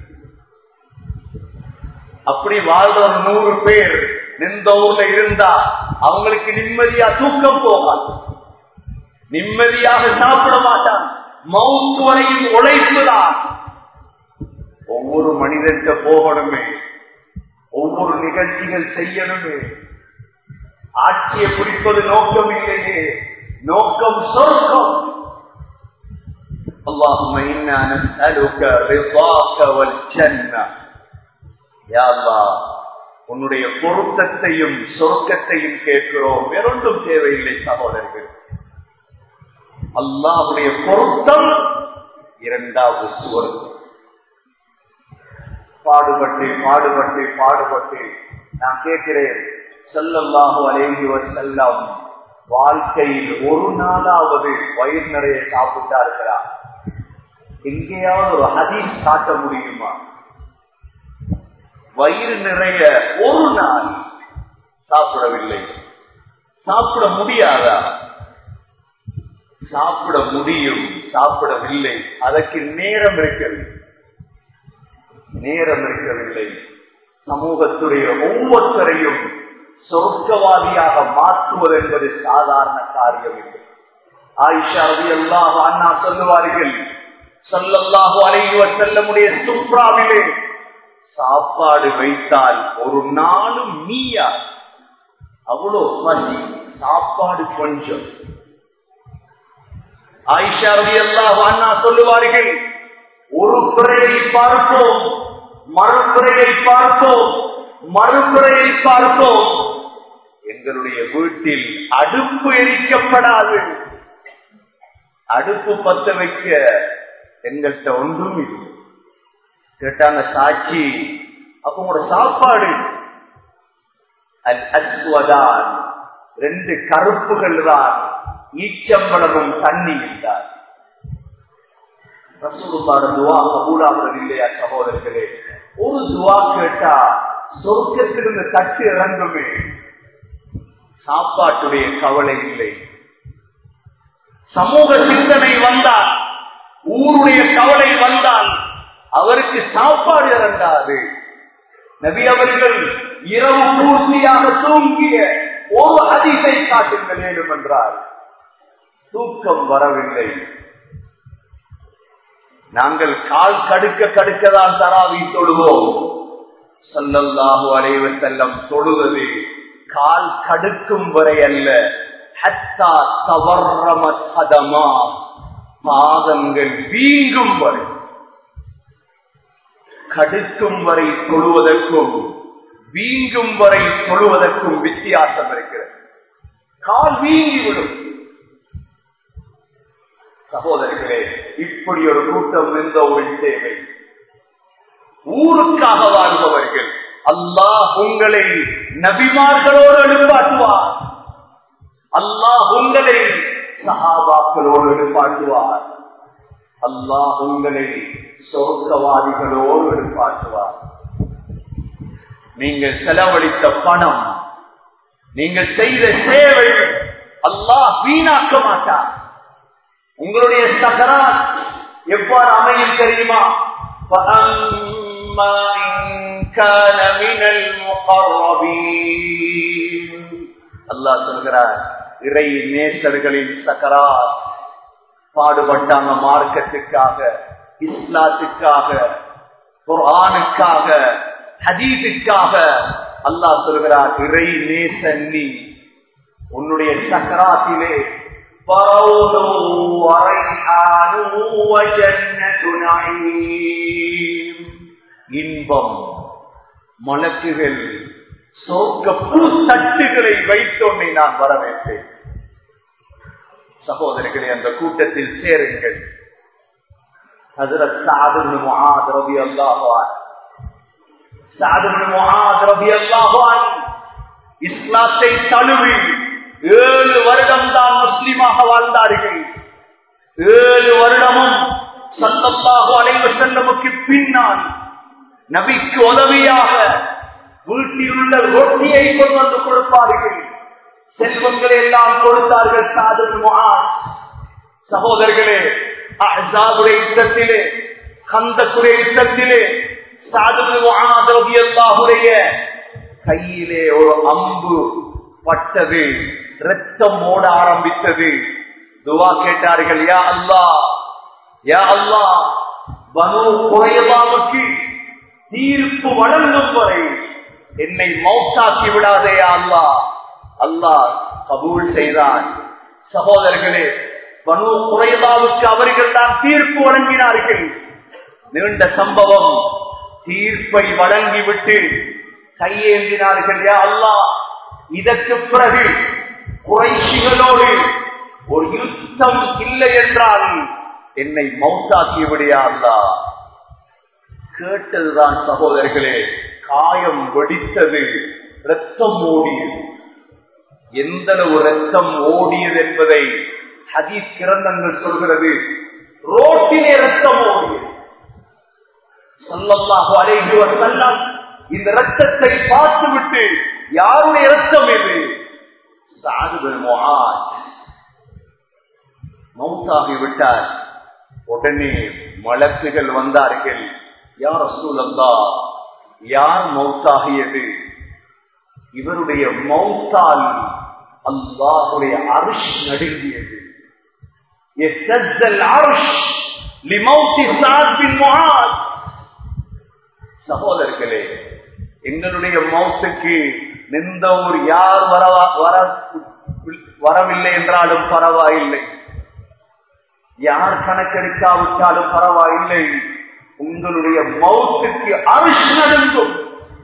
அப்படி வாழ்ற ஒரு நூறு பேர் நின்ற ஊர்ல இருந்தா அவங்களுக்கு நிம்மதியா தூக்கம் போகாது நிம்மதியாக சாப்பிட மாட்டான் மவுத்து வரையும் உழைப்புதான் ஒவ்வொரு மனிதர்கிட்ட போகணுமே ஒவ்வொரு நிகழ்ச்சிகள் செய்யணுமே ஆட்சியை பிடிப்பது நோக்கம் இல்லையே நோக்கம் சொர்க்கம் اللهم إنا نسألك رضاك والجنة يا الله உன்னுடைய பொருத்தத்தையும் சொர்க்கத்தையும் கேட்கிறோம் வேறொன்றும் தேவையில்லை சகோதரர்கள் அல்லாஹுடைய பொருத்தம் இரண்டாவது சுவர்க்கம் பாடுபட்டு பாடுபட்டு பாடுபட்டு நான் கேட்கிறேன் செல்லல்லாஹு அலேஹி செல்லம் வாழ்க்கையில் ஒரு நாளாவது வயிறு நிறைய சாப்பிட்டா இருக்கிறார் எங்கேயாவது ஒரு ஹதீஸ் காட்ட முடியுமா வயிறு நிறைய ஒரு நாள் சாப்பிடவில்லை சாப்பிட முடியாதா சாப்பிட முடியும் சாப்பிடவில்லை அதற்கு நேரம் இருக்கவில்லை நேரம் இருக்கவில்லை சமூகத்துடைய ஒவ்வொருத்தரையும் சொர்க்கவாதியாக மாற்றுவது என்பது சாதாரண காரியம் இல்லை ஆயிஷா ரவி அல்லாஹ் அண்ணா சொல்லுவார்கள் சொல்லல்லாஹு அலைவர் செல்லமுடைய சுப்ராவிலே சாப்பாடு வைத்தால் ஒரு நாளும் நீயா அவ்வளோ பசி சாப்பாடு கொஞ்சம் ஆயிஷா ரவி அல்லாஹ் அண்ணா சொல்லுவார்கள் ஒரு பிறையை பார்ப்போம் மறுபிறையை பார்ப்போம் மறுபிறையை பார்ப்போம் எங்களுடைய வீட்டில் அடுப்பு எரிக்கப்படாது அடுப்பு பத்த வைக்க எங்கள்கிட்ட ஒன்றும் இல்லை கேட்டாங்க சாட்சி அப்ப உங்களோட சாப்பாடு அல் அஸ்வதான் ரெண்டு கருப்புகள் தான் ஈச்சம்பளமும் தண்ணி இருந்தார் ரசூலுல்லாஹ் துவா கபூலாகிறது இல்லையா சகோதரர்களே ஒரு துவா கேட்டா சொர்க்கத்திலிருந்து தட்டு இறங்குமே சாப்பாட்டுடைய கவலை இல்லை சமூக சிந்தனை வந்தால் ஊருடைய கவலை வந்தால் அவருக்கு சாப்பாடு இறங்காது நபி அவர்கள் இரவு பூர்த்தியாக தூங்கிய ஒரு அதிசை காட்டுங்கள் வேண்டும் என்றார் தூக்கம் வரவில்லை நாங்கள் கால் கடுக்க கடுக்கதான் தராவி தொழுவோம் சொல்லல்லாஹு அலைவ செல்லம் தொழுவது கால் கடுக்கும் வரை அல்ல ஹத்தா தவறமத் கதமா பாதங்கள் வீங்கும் வரை கடுக்கும் வரை தொழுவதற்கும் வீங்கும் வரை தொழுவதற்கும் வித்தியாசம் இருக்கிறது கால் வீங்கிவிடும் சகோதரர்களே இப்படி ஒரு கூட்டம் எந்த ஒரு தேவை ஊருக்காக வாழ்பவர்கள் அல்லாஹ் உங்களை நபிமார்களோடு எழுப்பாட்டுவார் அல்லாஹ் உங்களை சஹாபாக்களோடு எழுப்பாட்டுவார் அல்லாஹ் உங்களை சொர்க்கவாதிகளோடு எழுப்பாட்டுவார் நீங்கள் செலவழித்த பணம் நீங்கள் செய்த சேவை அல்லாஹ் வீணாக்க மாட்டார் உங்களுடைய சகராத் எவ்வாறு அமையும் தெரியுமா فأما إن كان من المقربين அல்லாஹ் சொல்கிறார் இறை நேசர்களின் சகராத் பாடுபட்டாங்க மார்க்கத்துக்காக இஸ்லாத்துக்காக குர்ஆனுக்காக ஹதீஸுக்காக அல்லாஹ் சொல்கிறார் இறை நேசன் நீ உன்னுடைய சக்கராத்திலே இன்பம் மலக்குகள் சோக்க பூத்தட்டுகளை வைத்தோன்னை நான் வரவேற்றேன் சகோதரர்களே அந்த கூட்டத்தில் சேருங்கள் ஹசரத் சாது முஹாத் ரவி அல்லாஹான் சாது முஹாத் ரவி அல்லாஹான் இஸ்லாத்தை தழுவி ஏழு வருடம் தான் முஸ்லிமாக வாழ்ந்தார்கள் ஏழு வருடமும் சல்லல்லாஹு அலைவ செல்லமுக்கு பின்னால் நபிக்கு உதவியாக வீட்டில் உள்ள ரொட்டியை கொண்டு வந்து கொடுப்பார்கள் செல்வங்களை எல்லாம் கொடுத்தார்கள் சாதல் சகோதரர்களே அஹாவுடைய யுத்தத்திலே கந்தக்குடைய யுத்தத்திலே சாதலுடைய கையிலே ஒரு அம்பு பட்டது ரத்தம் ஓட ஆரம்பித்தது துவா கேட்டார்கள் யா அல்லா யா அல்லா பனு குறையவாவுக்கு தீர்ப்பு வழங்கும் வரை என்னை மௌத்தாக்கி விடாதே அல்லா அல்லாஹ் கபூல் செய்தான் சகோதரர்களே பனு குறைவாவுக்கு அவர்கள் தான் தீர்ப்பு வழங்கினார்கள் நீண்ட சம்பவம் தீர்ப்பை வழங்கிவிட்டு கையேந்தினார்கள் யா அல்லா இதற்கு பிறகு குறைசிகளோடு ஒரு யுத்தம் இல்லை என்றால் என்னை மௌத்தாக்கி விடியா அல்லா கேட்டதுதான் சகோதரர்களே காயம் வெடித்தது ரத்தம் ஓடியது எந்த அளவு ரத்தம் ஓடியது என்பதை ஹதீஸ் கிரந்தங்கள் சொல்கிறது ரோட்டிலே ரத்தம் ஓடியது சொல்லல்லாஹு அலைஹி வஸல்லம் இந்த ரத்தத்தை பார்த்துவிட்டு யாருடைய இரத்தம் இது சாதுபல் முஆத் மௌத்தாகி விட்டார் உடனே மலக்குகள் வந்தார்கள் யார் சூழந்தா யார் மௌத்தாகியது இவருடைய மௌத்தால் அல்லாஹுடைய அரிஷ் நடுங்கியது சகோதரர்களே எங்களுடைய மௌத்துக்கு எந்த ஒரு யார் வரவா வர வரவில்லை என்றாலும் பரவாயில்லை யார் கணக்கெடுக்காவிட்டாலும் பரவாயில்லை உங்களுடைய மௌத்துக்கு அரிசி நடுங்கும்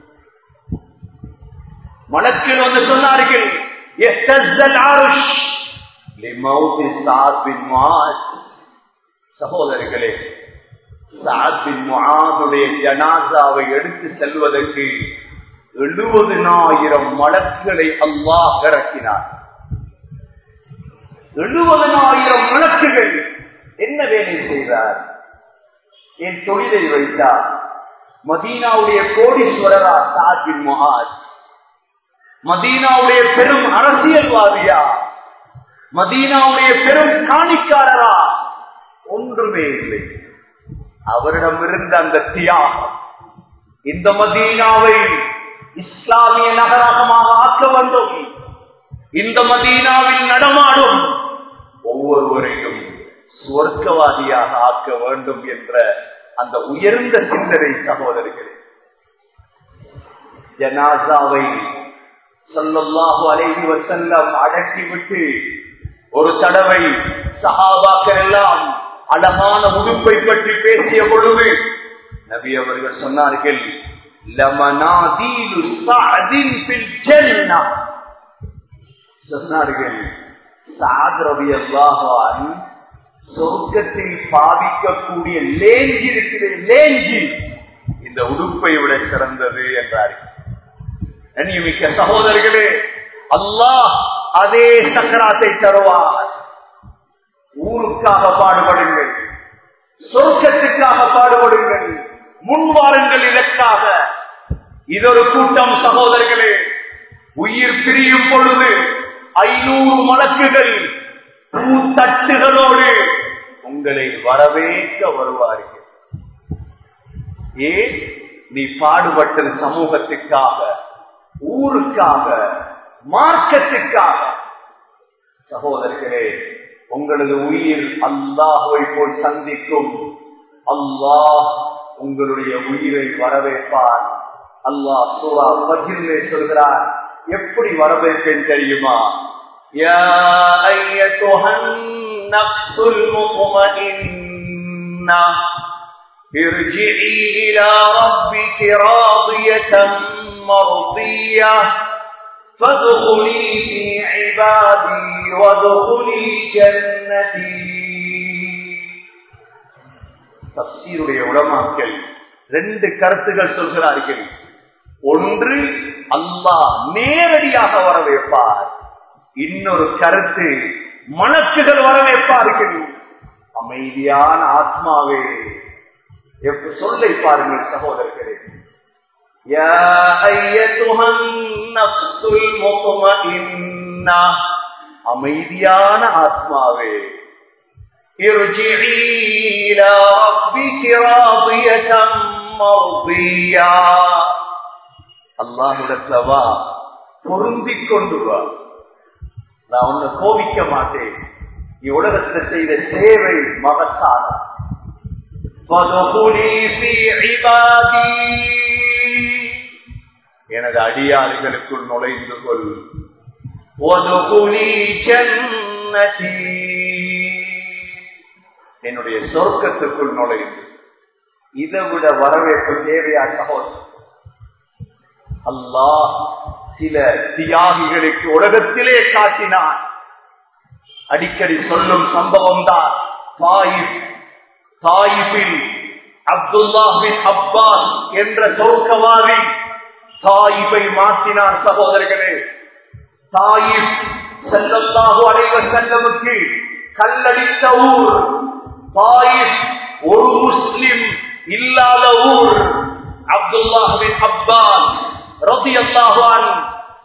மலக்கில் வந்து சொன்னார்கள் சகோதரிகளே சாத்தின் முகாதுடைய ஜனாசாவை எடுத்து செல்வதற்கு எழுபதினாயிரம் மலக்குகளை அல்லாஹ் இறக்கினார் எழுபதனாயிரம் மலக்குகள் என்ன வேலை செய்தார் என் தொழிலை வைத்தார் மதீனாவுடைய கோடீஸ்வரரா சாத்தின் மகாஜ் மதீனாவுடைய பெரும் அரசியல்வாதியா மதீனாவுடைய பெரும் காணிக்காரரா ஒன்றுமே இல்லை அவரிடம் இருந்த அந்த தியாகம் இந்த மதீனாவை இஸ்லாமிய நகரகமாக ஆக்க வேண்டும் இந்த மதீனாவில் நடமாடும் ஒவ்வொருவரையும் சுவர்க்கவாதியாக ஆக்க வேண்டும் என்ற அந்த உயர்ந்த சிந்தனை சகோதரிகளே ஜனாசாவை சொல்லல்லாஹு அலைஹி வசல்லம் அடக்கிவிட்டு ஒரு தடவை சஹாபாக்கள் எல்லாம் அழகான உடுப்பை பற்றி பேசிய பொழுது நபி அவர்கள் சொன்னார்கள் சொன்னார்கள் சொர்க்கத்தில் பாதிக்கக்கூடிய லேஞ்சி இருக்கிற லேஞ்சி இந்த உடுப்பை விட சிறந்தது என்றார்கள் கண்ணியமிக்க சகோதரர்களே அல்லாஹ் அதே சக்கராத்தை தருவார் ஊருக்காக பாடுபடுங்கள் சொர்க்கத்துக்காக பாடுபடுங்கள் முன்வாருங்கள் இதற்காக இதொரு கூட்டம் சகோதரர்களே உயிர் பிரியும் பொழுது ஐநூறு மலக்குகள் பூத்தட்டுகளோடு உங்களை வரவேற்க வருவார்கள் ஏன் நீ பாடுபட்டது சமூகத்துக்காக ஊருக்காக மார்க்கத்துக்காக சகோதரர்களே உங்களது உயிர் அல்லாஹுவை போல் சந்திக்கும் அல்லாஹ் உங்களுடைய உயிரை வரவேற்பார் அல்லாஹ் சூரா பகிர்லே சொல்கிறார் எப்படி வரவேற்பேன் தெரியுமா يا أيتها النفس المطمئنة ارجعي إلى ربك راضية مرضية فادخلي في عبادي وادخلي جنتي தப்சீருடைய உலமாக்கள் ரெண்டு கருத்துகள் சொல்கிறார்கள் ஒன்று அல்லாஹ் நேரடியாக வரவேற்பார் இன்னொரு கருத்து மனசுகள் வரவேற்பார்கள் அமைதியான ஆத்மாவே எப்ப சொல்லை பாருங்கள் சகோதரர்களே يا أيتها النفس المطمئنة அமைதியான ஆத்மாவே ارجعي إلى ربك راضية مرضية அல்லாஹுடத்துல வா பொருந்திக் கொண்டு வா நான் உன்னை கோபிக்க மாட்டேன் நீ உலகத்துல செய்த சேவை மகத்தான எனது அடியாளிகளுக்குள் நுழைந்து கொள் என்னுடைய சொர்க்கத்துக்குள் நுழைந்து இதை விட வரவேற்பு தேவையா சகோதரர் அல்லாஹ் சில தியாகிகளுக்கு உலகத்திலே காட்டினான் அடிக்கடி சொல்லும் சம்பவம் தான் தாயிப் தாயிபில் அப்துல்லாஹின் அப்பாஸ் என்ற சௌக்கவாதி தாயிபை மாற்றினார் சகோதரர்களே தாயிப் செல்லல்லாஹு அலைவ செல்லமுக்கு கல்லடித்த ஊர் தாயிப் ஒரு முஸ்லிம் இல்லாத ஊர் அப்துல்லாஹின் அப்பாஸ் ரதி அல்லாஹான்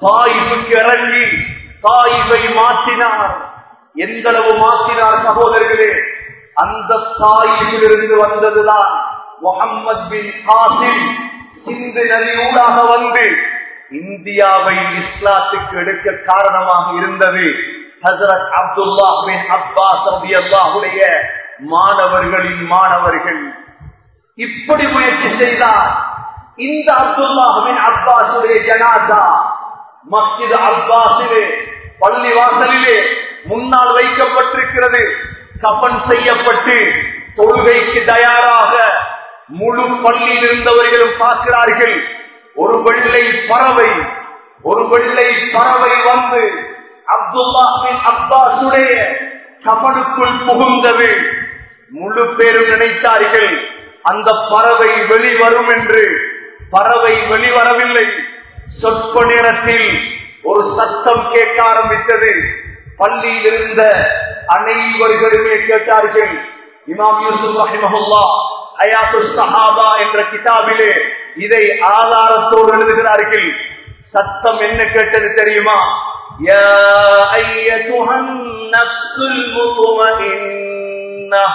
தாயிஃபுக்கு இறங்கி தாயிஃபை மாற்றினார் எந்த அளவு மாற்றினார் சகோதரர்களே அந்த தாயிலிருந்து வந்ததுதான் முகம்மது பின் காசிம் சிந்து நதியூடாக வந்து இந்தியாவை இஸ்லாத்துக்கு எடுக்க காரணமாக இருந்தது ஹசரத் அப்துல்லா பின் அப்பாஸ் அல்லாஹுடைய மாணவர்களின் மாணவர்கள் இப்படி முயற்சி செய்தார் இந்த அப்துல்லாஹின் அப்பாசுடைய ஜனாதா மஸ்ஜித் அப்பாசிலே பள்ளி வாசலிலே முன்னால் வைக்கப்பட்டிருக்கிறது கபன் செய்யப்பட்டு தொழுகைக்கு தயாராக முழு பள்ளியில் இருந்தவர்களும் பார்க்கிறார்கள் ஒரு வெள்ளை பறவை ஒரு வெள்ளை பறவை வந்து அப்துல்லாஹின் அப்பாசுடைய கபனுக்குள் புகுந்தது முழு பேரும் நினைத்தார்கள் அந்த பறவை வெளிவரும் என்று பறவை வெளிவரவில்லை சொற்ப நேரத்தில் ஒரு சத்தம் கேட்க ஆரம்பித்தது பள்ளியில் இருந்த அனைவர்களுமே கேட்டார்கள் இமாம் யூசுப் ரஹிமஹுல்லா ஹயாத்து சஹாபா என்ற கிதாபிலே இதை ஆதாரத்தோடு எழுதுகிறார்கள் சத்தம் என்ன கேட்டது தெரியுமா யா ஐயத்துஹன் நஃப்ஸுல் முத்மஇன்னah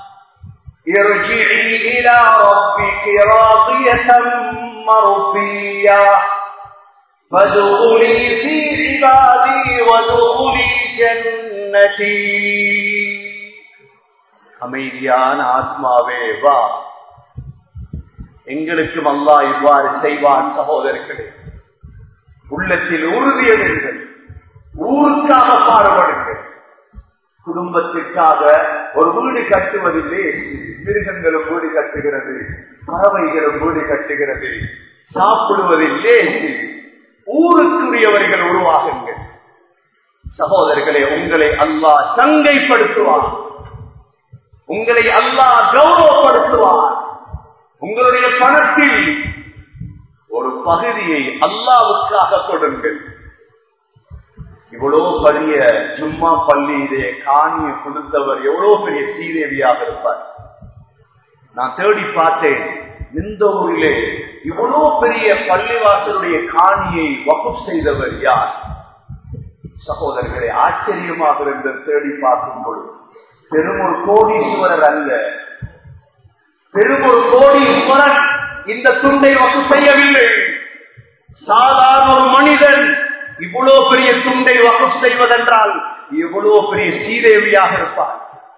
ارجعي إلى ربك راضية مرضية فادخلي في عبادي وادخلي جنتي அமைதியான ஆத்மாவே வா எங்களுக்கும் அல்லாஹ் இவ்வாறு செய்வான் சகோதரர்களே உள்ளத்தில் உறுதியெடுங்கள் ஊருக்காக பாடுபடுங்கள் குடும்பத்திற்காக ஒரு வீடு கட்டுவதில்லை மிருகங்களும் வீடு கட்டுகிறது பறவைகளும் வீடு கட்டுகிறது சாப்பிடுவதில்லை ஊருக்குரியவர்கள் உருவாகுங்கள் சகோதரர்களே உங்களை அல்லாஹ் சங்கைப்படுத்துவார் உங்களை அல்லாஹ் கௌரவப்படுத்துவார் உங்களுடைய பணத்தில் ஒரு பகுதியை அல்லாவுக்காக கொடுங்கள் இவ்வளவு பெரிய ஜும்மா பள்ளியிலே காணியை கொடுத்தவர் எவ்வளவு பெரிய சீதேவியாக இருப்பார் நான் தேடி பார்த்தேன் இந்த ஊரிலே இவ்வளவு பெரிய பள்ளிவாசலுடைய காணியை வகுப்பு செய்தவர் யார் சகோதரர்களை ஆச்சரியமாக இருந்த தேடி பார்க்கும் பொழுது பெரும் ஒரு கோடீஸ்வரர் அல்ல பெரும் ஒரு கோடீஸ்வரன் இந்த துண்டை வகு செய்யவில்லை சாதாரண ஒரு மனிதன் இவ்வளவு பெரிய துண்டை வகு செய்வதென்றால் எவ்வளவு பெரிய சீதேவியாக இருப்பார்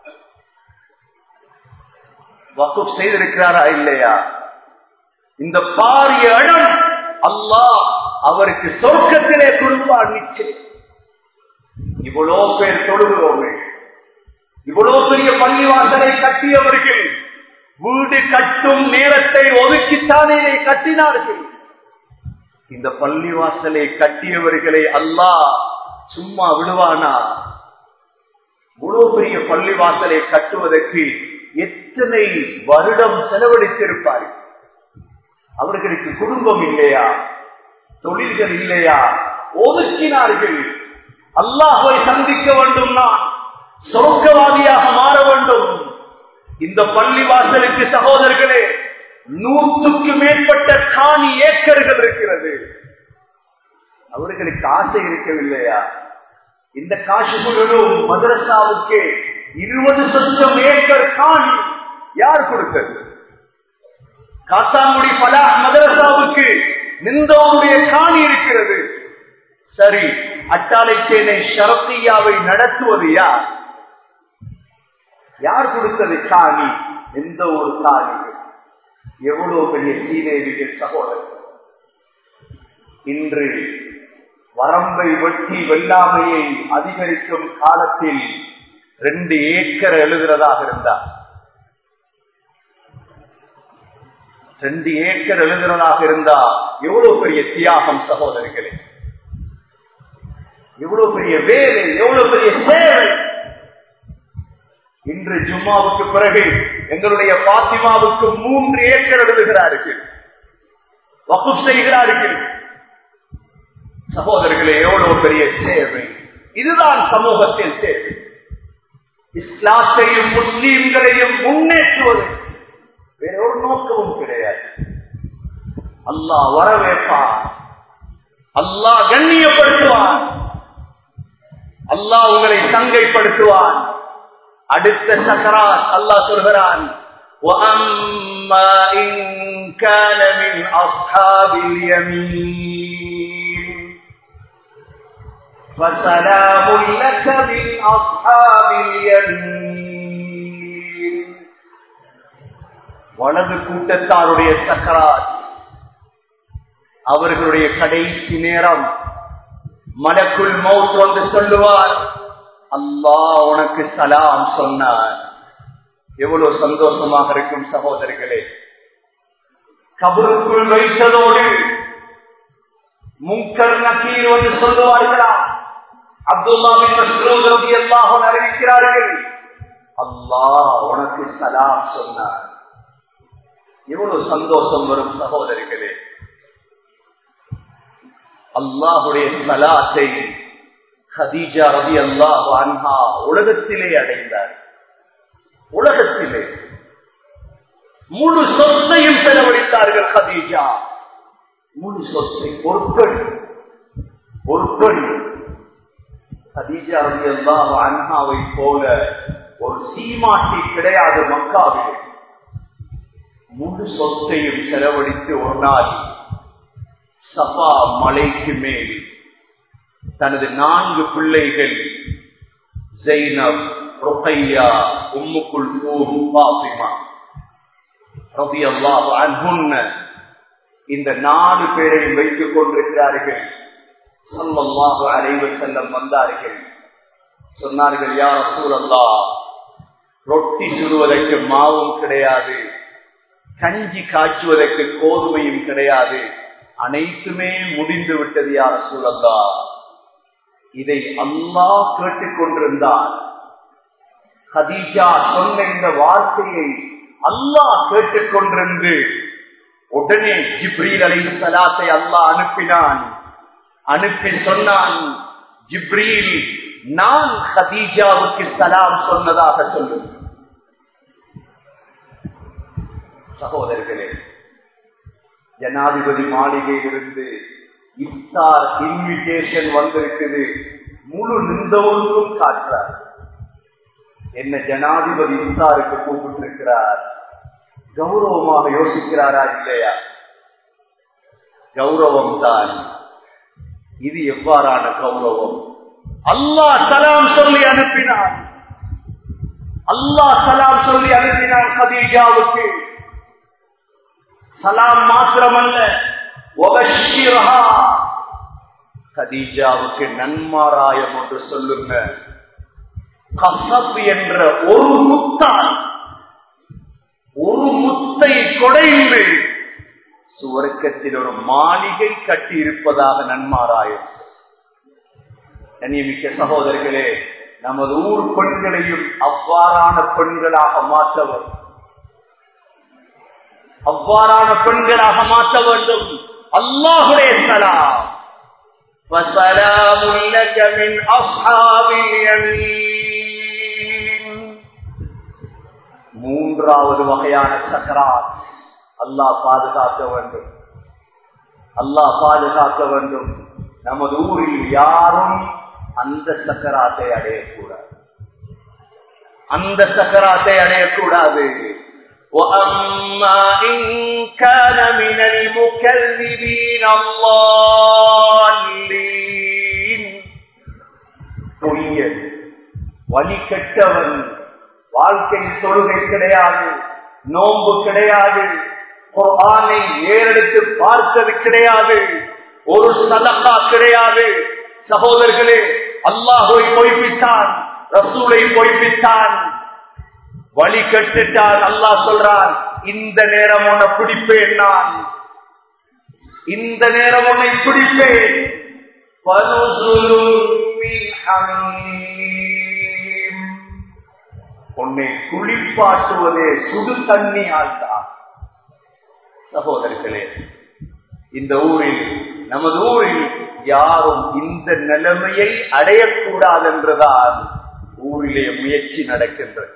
வகு செய்திருக்கிறாரா இல்லையா இந்த பாரிய இடம் அல்லாஹ் அவருக்கு சொர்க்கத்திலே கொடுப்பார் நிச்சயம் இவ்வளவு பேர் தொழுகிறோமே இவ்வளவு பெரிய பள்ளிவாசலை கட்டியவர்கள் வீடு கட்டும் நேரத்தை ஒதுக்கித்தானே இதை கட்டினார்கள் இந்த பள்ளிவாசலை கட்டியவர்களை அல்லாஹ் சும்மா விடுவானா இவ்வளவு பெரிய பள்ளிவாசலை கட்டுவதற்கு எத்தனை வருடம் செலவழித்திருப்பார்கள் அவர்களுக்கு குடும்பம் இல்லையா தொழில்கள் இல்லையா ஒதுக்கினார்கள் அல்லாஹை சந்திக்க வேண்டும் நான் சொர்க்கவாதியாக மாற வேண்டும் இந்த பள்ளி வாசலுக்கு சகோதரர்களே நூற்றுக்கு மேற்பட்ட காணி ஏக்கர்கள் இருக்கிறது அவர்களுக்கு ஆசை இருக்கவில்லையா இந்த காசு முழுவதும் மதரசாவுக்கு இருபது சொச்சம் ஏக்கர் காணி யார் கொடுத்தது காத்தாங்குடி பலா மதரசாவுக்கு நிந்தோருடைய காணி இருக்கிறது சரி அட்டாளை சேனை ஷரத்தியாவை நடத்துவது யார் யார் கொடுத்தது காணி எந்த ஒரு காணி எவ்வளவு பெரிய சீதேவிகள் சகோதரர் இன்று வரம்பை வெட்டி வெள்ளாமையை அதிகரிக்கும் காலத்தில் ரெண்டு ஏக்கர் எழுதுறதாக இருந்தார் ரெண்டு ஏக்கர் எழுதுறதாக இருந்தா எவ்வளவு பெரிய தியாகம் சகோதரிகளே எவ்வளவு பெரிய வேலை எவ்வளவு பெரிய சேவை இன்று ஜும்மாவுக்கு பிறகு எங்களுடைய பாத்திமாவுக்கு மூன்று ஏக்கர் எழுதுகிறார்கள் வகுப் செய்கிறார்கள் சகோதரர்களே எவ்வளவு பெரிய சேவை இதுதான் சமூகத்தில் சேவை இஸ்லாத்தையும் முஸ்லீம்களையும் முன்னேற்றுவது வேற ஒரு நோக்கமும் கிடையாது அல்லாஹ் வரவேற்பார் அல்லாஹ் கண்ணியப்படுத்துவான் அல்லாஹ் உங்களை சங்கைப்படுத்துவான் அடுத்த சக்கராத் அல்லாஹ் சொல்கிறான் وَأَمَّا إِن كَانَ مِنْ أَصْحَابِ الْيَمِينِ فَسَلَامٌ لَكَ مِنْ أَصْحَابِ الْيَمِينِ வலது கூட்டத்தாருடைய சக்கராத் அவர்களுடைய கடைசி நேரம் மலக்குள் மௌத் வந்து சொல்லுவார் அல்லாஹ் உனக்கு சலாம் சொன்னார் எவ்வளவு சந்தோஷமாக இருக்கும் சகோதரர்களே கபருக்குள் வைத்ததோடு முங்கர் நக்கீர் வந்து சொல்லுவார்களா அப்துல்லாவின் மஸ்ரூத் ரலியல்லாஹு அன்ஹு அறிவிக்கிறார்கள் அல்லாஹ் உனக்கு சலாம் சொன்னார் எவ்வளவு சந்தோஷம் வரும் சகோதரிகளே அல்லாஹுடைய சலாத்தை ஹதீஜா ரவி அல்லாஹ் அன்ஹா உலகத்திலே அடைந்தார் உலகத்திலே முழு சொத்தையும் செலவழித்தார்கள் ஹதீஜா முழு சொத்தை ஒரு பெண் ஒரு பெண் ஹதீஜா ரவி அல்லாஹ் அன்ஹாவை போல ஒரு சீமாட்டி கிடையாது மக்காவில் முழு சொத்தையும் செலவழித்து ஒரு நாள் சபா மலைக்கு மேல் தனது நான்கு பிள்ளைகள் ஜெய்னப் ருக்கையா உம்மு குல்சூம் பாத்திமா ரலியல்லாஹு அன்ஹுன்ன இந்த நாலு பேரையும் வைத்துக் கொண்டிருக்கிறார்கள் ஸல்லல்லாஹு அலைஹி வஸல்லம் வந்தார்கள் சொன்னார்கள் யா ரசூலல்லாஹ் ரொட்டி சுடுவதற்கு மாவும் கிடையாது கஞ்சி காய்ச்சுவதற்கு கோதுமையும் கிடையாது அனைத்துமே முடிந்து விட்டது யார் சூழல்லா இதை அல்லாஹ் கேட்டுக்கொண்டிருந்தார் ஹதீஜா சொன்ன இந்த வார்த்தையை அல்லாஹ் கேட்டுக்கொண்டிருந்து உடனே ஜிப்ரீல் அலை சலாத்தை அல்லாஹ் அனுப்பினான் அனுப்பி சொன்னான் ஜிப்ரீல் நான் ஹதீஜாவுக்கு சலாம் சொன்னதாக சொல்லுங்க சகோதரர்களே ஜனாதிபதி மாளிகையிலிருந்து இஃப்தார் இன்விடேஷன் வந்திருக்குது முழு நின்றவர்களும் காட்டுறார் என்ன ஜனாதிபதி இஃப்தாருக்கு கூப்பிட்டு இருக்கிறார் கௌரவமாக யோசிக்கிறாரா இல்லையா கௌரவம் தான் இது எவ்வாறான கௌரவம் அல்லாஹ் சலாம் சொல்லி அனுப்பினான் அல்லாஹ் சலாம் சொல்லி அனுப்பினான் கதீஜாவுக்கு சலாம் மாத்திரமல்ல கதீஜாவுக்கு நன்மாராயம் என்று சொல்லுங்க கசப் என்ற ஒரு முத்தால் ஒரு முத்தை கொடைந்து சுவர்க்கத்தில் ஒரு மாளிகை கட்டி இருப்பதாக நன்மாராயம் கண்ணியமிக்க சகோதரர்களே நமது ஊர் பெண்களையும் அவ்வாறான பெண்களாக மாற்றவர் அவ்வாறான பெண்களாக மாற்ற வேண்டும் அல்லாஹுடைய சலாம் وسلام لك من أصحاب اليمين மூன்றாவது வகையான சக்கராத் அல்லாஹ் பாதுகாக்க வேண்டும் அல்லாஹ் பாதுகாக்க வேண்டும் நமது ஊரில் யாரும் அந்த சக்கராத்தை அடையக்கூடாது அந்த சக்கராத்தை அடையக்கூடாது وأما إن كان من المكذبين الضالين பொய்யன் வழி கெட்டவன் வாழ்க்கையில் தொழுகை கிடையாது நோன்பு கிடையாது குர்ஆனை ஏறெடுத்து பார்த்தது கிடையாது ஒரு சதக்கா கிடையாது சகோதரர்களே அல்லாஹுவை பொய்ப்பித்தான் ரசூலை பொய்ப்பித்தான் வழி கட்டுட்டான் அல்லாஹ் சொல்றான் இந்த நேரம் உன்னை பிடிப்பேன் நான் இந்த நேரம் உன்னை பிடிப்பேன் உன்னை குளிப்பாட்டுவதே சுடு தண்ணியால் தான் சகோதரர்களே இந்த ஊரில் நமது ஊரில் யாரும் இந்த நிலைமையை அடையக்கூடாது என்றுதான் ஊரிலே முயற்சி நடக்கின்றது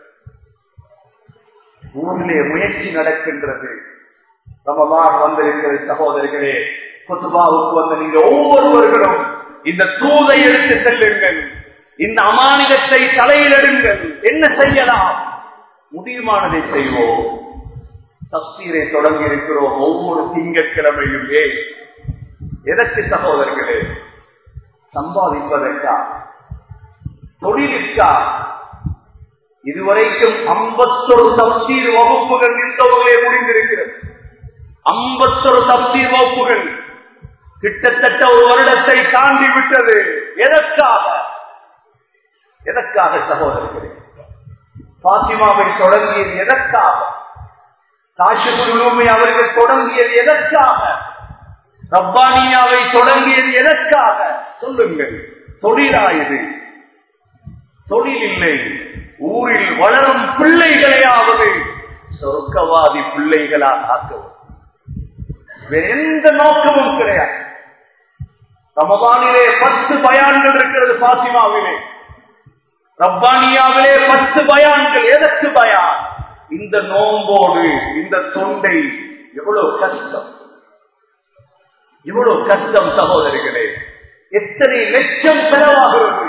ஊரிலே முயற்சி நடக்கின்றது ரமலான் வந்திருக்கிற சகோதரர்களே கொத்துபாவுக்கு வந்த நீங்க ஒவ்வொருவர்களும் இந்த தூதை எடுத்து செல்லுங்கள் இந்த அமானிதத்தை தலையிலிடுங்கள் என்ன செய்யலாம் முடியுமானதை செய்வோம் தப்சீரை தொடங்கி இருக்கிறோம் ஒவ்வொரு திங்கட்கிழமையும் ஏன் எதற்கு சகோதரர்களே சம்பாதிப்பதற்கா தொழிலுக்கா இதுவரைக்கும் ஐம்பத்தொரு தப்சீர் வகுப்புகள் நின்றவர்களே முடிந்திருக்கிறது ஐம்பத்தொரு தப்சீர் வகுப்புகள் கிட்டத்தட்ட ஒரு வருடத்தை தாண்டி விட்டது எதற்காக எதற்காக சகோதரர்களே பாத்திமாவை தொடங்கியது எதற்காக காஷிபுருமை அவர்கள் தொடங்கியது எதற்காக ரப்பானியாவை தொடங்கியது எதற்காக சொல்லுங்கள் தொழிலாயுது தொழில் இல்லை ஊரில் வளரும் பிள்ளைகளையாவது சொர்க்கவாதி பிள்ளைகளாக ஆக்கவும் வேற எந்த நோக்கமும் கிடையாது ரமபானிலே பத்து பயான்கள் இருக்கிறது பாத்திமாவிலே ரப்பானியாவிலே பத்து பயான்கள் எதற்கு பயான் இந்த நோம்போடு இந்த தொண்டை எவ்வளவு கஷ்டம் இவ்வளவு கஷ்டம் சகோதரிகளே எத்தனை லட்சம் செலவாகிறது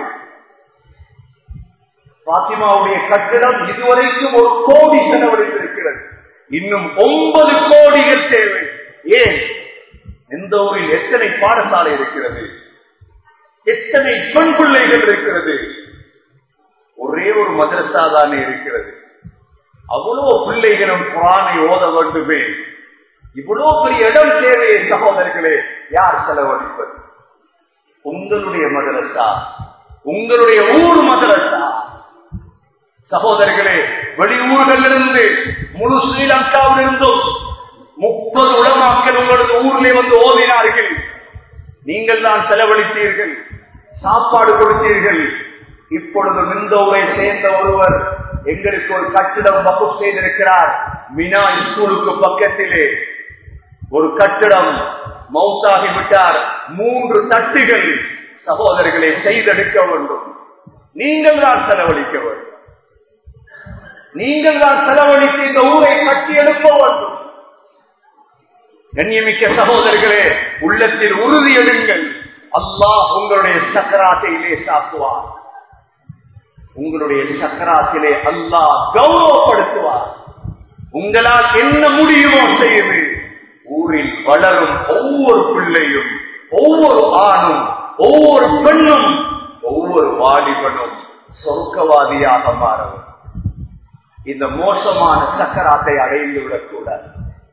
பாத்திமாவுடைய கட்டிடம் இதுவரைக்கும் ஒரு கோடி செலவழித்திருக்கிறது இன்னும் ஒன்பது கோடிகள் தேவை ஏன் எந்த ஊரில் எத்தனை பாடசாலை இருக்கிறது எத்தனை பெண் பிள்ளைகள் இருக்கிறது ஒரே ஒரு மதரசா தானே இருக்கிறது அவ்வளவு பிள்ளைகளும் குரானை ஓத வேண்டுமே இவ்வளவு பெரிய இடம் தேவையை சகோதரர்களே யார் செலவழிப்பது உங்களுடைய மதரசா உங்களுடைய ஊர் மதரசா சகோதரர்களே வெளியூர்களிலிருந்து முழு ஸ்ரீலங்காவில் இருந்தும் முப்பது உலமாக்கள் உங்களது ஊரிலே வந்து ஓதினார்கள் நீங்கள் தான் செலவழித்தீர்கள் சாப்பாடு கொடுத்தீர்கள் இப்பொழுது இந்த ஊரை சேர்ந்த ஒருவர் எங்களுக்கு ஒரு கட்டிடம் வகுப்பு செய்திருக்கிறார் மினா ஸ்கூலுக்கு பக்கத்திலே ஒரு கட்டிடம் மவுத்தாகி விட்டார் மூன்று தட்டுகள் சகோதரர்களை செய்தெடுக்க வேண்டும் நீங்கள் தான் செலவழிக்க வேண்டும் நீங்கள் தான் செலவழித்து இந்த ஊரை கட்டி எழுப்ப வேண்டும் கண்ணியமிக்க சகோதரர்களே உள்ளத்தில் உறுதி எடுங்கள் அல்லாஹ் உங்களுடைய சக்கராத்தை லேசாக்குவார் உங்களுடைய சக்கராத்திலே அல்லாஹ் கௌரவப்படுத்துவார் உங்களால் என்ன முடியுமோ செய்யுது ஊரில் வளரும் ஒவ்வொரு பிள்ளையும் ஒவ்வொரு ஆணும் ஒவ்வொரு பெண்ணும் ஒவ்வொரு வாலிபனும் சொர்க்கவாதியாக மாறவும் இந்த மோசமான சக்கராத்தை அடைந்து விடக்கூடாது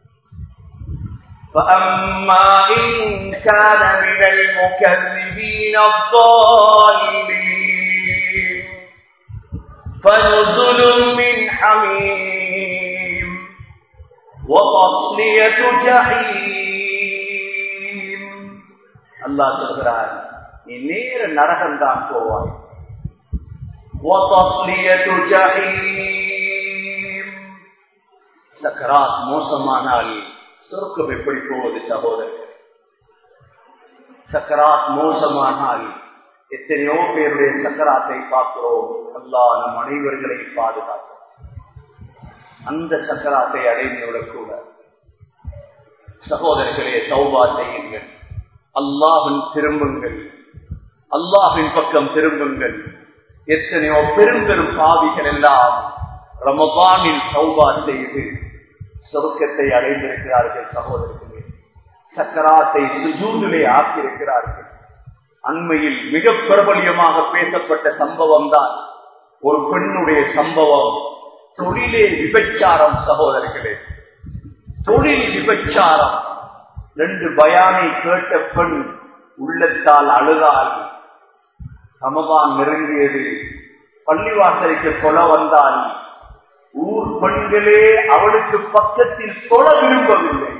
فأما إن كان من المكذبين الضالين فنزل من حميم وتصلية جحيم الله சொல்கிறார் நீ நேர நரகம்தான் போவாய் وتصلية جحيم சக்கராத் மோசமானால் சொர்க்கம் எப்படி போவது சகோதரர் சக்கராத் மோசமானால் எத்தனையோ பேருடைய சக்கராத்தை பார்க்கிறோம் அல்லா நம் அனைவர்களை பாதுகாக்கும் அந்த சக்கராத்தை அடைந்து விடக்கூட சகோதரர்களே சௌபா செய்யுங்கள் அல்லாவின் திரும்புங்கள் அல்லாவின் பக்கம் திரும்புங்கள் எத்தனையோ பெரும் பெரும் பாவிகள் எல்லாம் ரமபானில் சௌபா செய்து சொர்க்கத்தை அடைந்திருக்கிறார்கள் சகோதரர்களே சக்கராத்தை சுஜூதிலே ஆக்கியிருக்கிறார்கள் அண்மையில் மிக பிரபலியமாக பேசப்பட்ட சம்பவம் தான் ஒரு பெண்ணுடைய சம்பவம் தொழிலே விபச்சாரம் சகோதரர்களே தொழில் விபச்சாரம் ரெண்டு பயானை கேட்ட பெண் உள்ளத்தால் அழுதால் சமபான் நெருங்கியது பள்ளிவாசலுக்கு கொல வந்தால் ஊர் பெண்களே அவளுக்கு பக்கத்தில் தொழ விரும்பவில்லை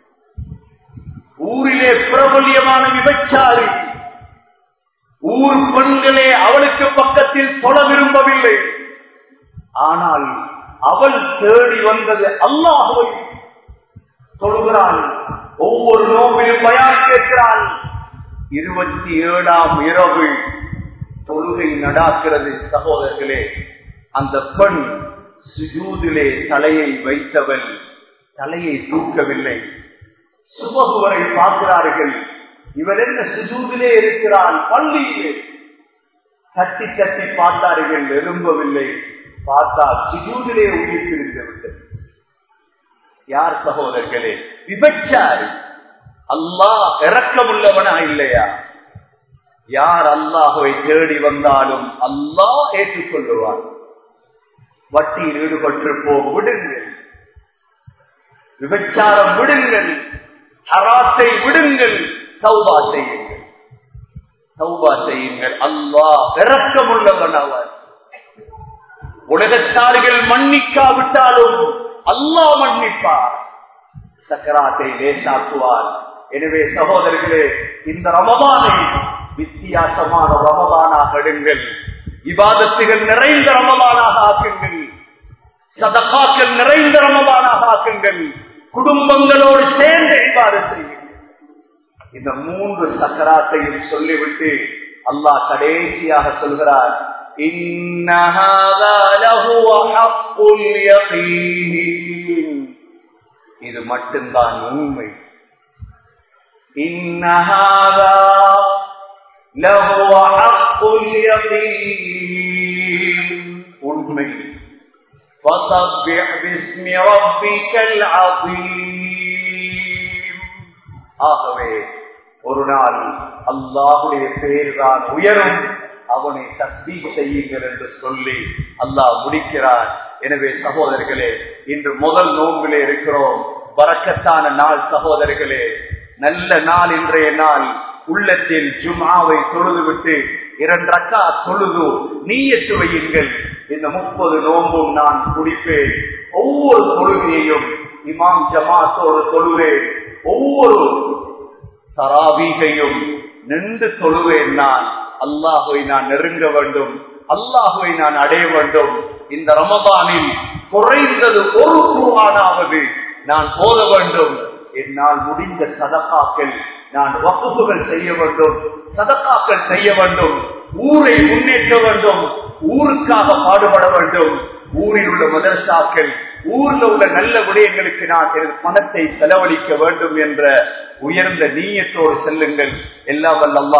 ஊரிலே பிரபல்யமான விபச்சாரி ஊர் பெண்களே அவளுக்கு பக்கத்தில் தொழ விரும்பவில்லை ஆனால் அவள் தேடி வந்தது அல்லாஹுவை தொழுகிறாள் ஒவ்வொரு நோம்பிலும் பயான் கேட்கிறாள் இருபத்தி ஏழாம் இரவு தொழுகை நடாக்கிறது சகோதரர்களே அந்த பெண் சுஜூதிலே தலையை வைத்தவள் தலையை தூக்கவில்லை சுபகு வரை பார்க்கிறார்கள் இவர் என்ன சுஜூதிலே இருக்கிறான் பள்ளியிலே தட்டி தட்டி பார்த்தார்கள் எழும்பவில்லை பார்த்தால் சுஜூதிலே உயிர் பிரிந்து விட்டது யார் சகோதரர்களே விபச்சாரி அல்லாஹ் இறக்கமுள்ளவனா இல்லையா யார் அல்லாஹுவை தேடி வந்தாலும் அல்லாஹ் ஏற்றுக்கொள்ளுவார் வட்டியில் ஈடுபட்டிருப்போம் விடுங்கள் விபச்சாரம் விடுங்கள் ஹராத்தை விடுங்கள் சௌபா செய்யுங்கள் சௌபா செய்யுங்கள் அல்லாஹ் இறக்கமுள்ளவன் அவர் உலகத்தார்கள் மன்னிக்காவிட்டாலும் அல்லாஹ் மன்னிப்பார் சக்கராத்தை லேசாக்குவார் எனவே சகோதரர்களே இந்த ரமபானை வித்தியாசமான ரமபானாக எடுங்கள் விவாதத்துகள் நிறைந்த ரமபானாக ஆக்குங்கள் சதகாக்கள் நிறைந்த ரமபானாக ஆக்குங்கள் குடும்பங்களோடு சேர்ந்து இவ்வாறு செய்யுங்கள் இந்த மூன்று சக்கராத்தையும் சொல்லிவிட்டு அல்லாஹ் கடைசியாக சொல்கிறார் இது மட்டும்தான் உண்மை உண்மை فصبح باسم ربك العظيم ஆகவே ஒரு நாள் அல்லாஹுடைய பேர் தான் உயரும் அவனை தஸ்பீ செய்யுங்கள் என்று சொல்லி அல்லாஹ் முடிக்கிறார் எனவே சகோதரர்களே இன்று முதல் நோம்பிலே இருக்கிறோம் வரக்கத்தான நாள் சகோதரர்களே நல்ல நாள் இன்றைய நாள் உள்ளத்தில் ஜுமாவை தொழுதுவிட்டு இரண்டக்கா தொழுது நீயத்து வையுங்கள் இந்த முப்பது நோம்பும் நான் குடிப்பேன் ஒவ்வொரு தொழுகையையும் இமாம் ஜமாத்தோடு தொழுவேன் ஒவ்வொரு தராவீகையும் நின்று தொழுவேன் நான் அல்லாஹுவை நான் நெருங்க வேண்டும் அல்லாஹுவை நான் அடைய வேண்டும் இந்த ரமபானில் குறைந்தது ஒரு குருவானாவது நான் போத வேண்டும் என்னால் முடிந்த சதக்காக்கள் நான் வகுப்புகள் செய்ய வேண்டும் சதக்காக்கள் செய்ய வேண்டும் ஊரை முன்னேற்ற வேண்டும் ஊருக்காக பாடுபட வேண்டும் ஊரில் உள்ள மதரசாக்கள் ஊர்ல உள்ள நல்ல விடயங்களுக்கு நான் எனது பணத்தை செலவழிக்க வேண்டும் என்ற உயர்ந்த நீயத்தோடு செல்லுங்கள் எல்லாம்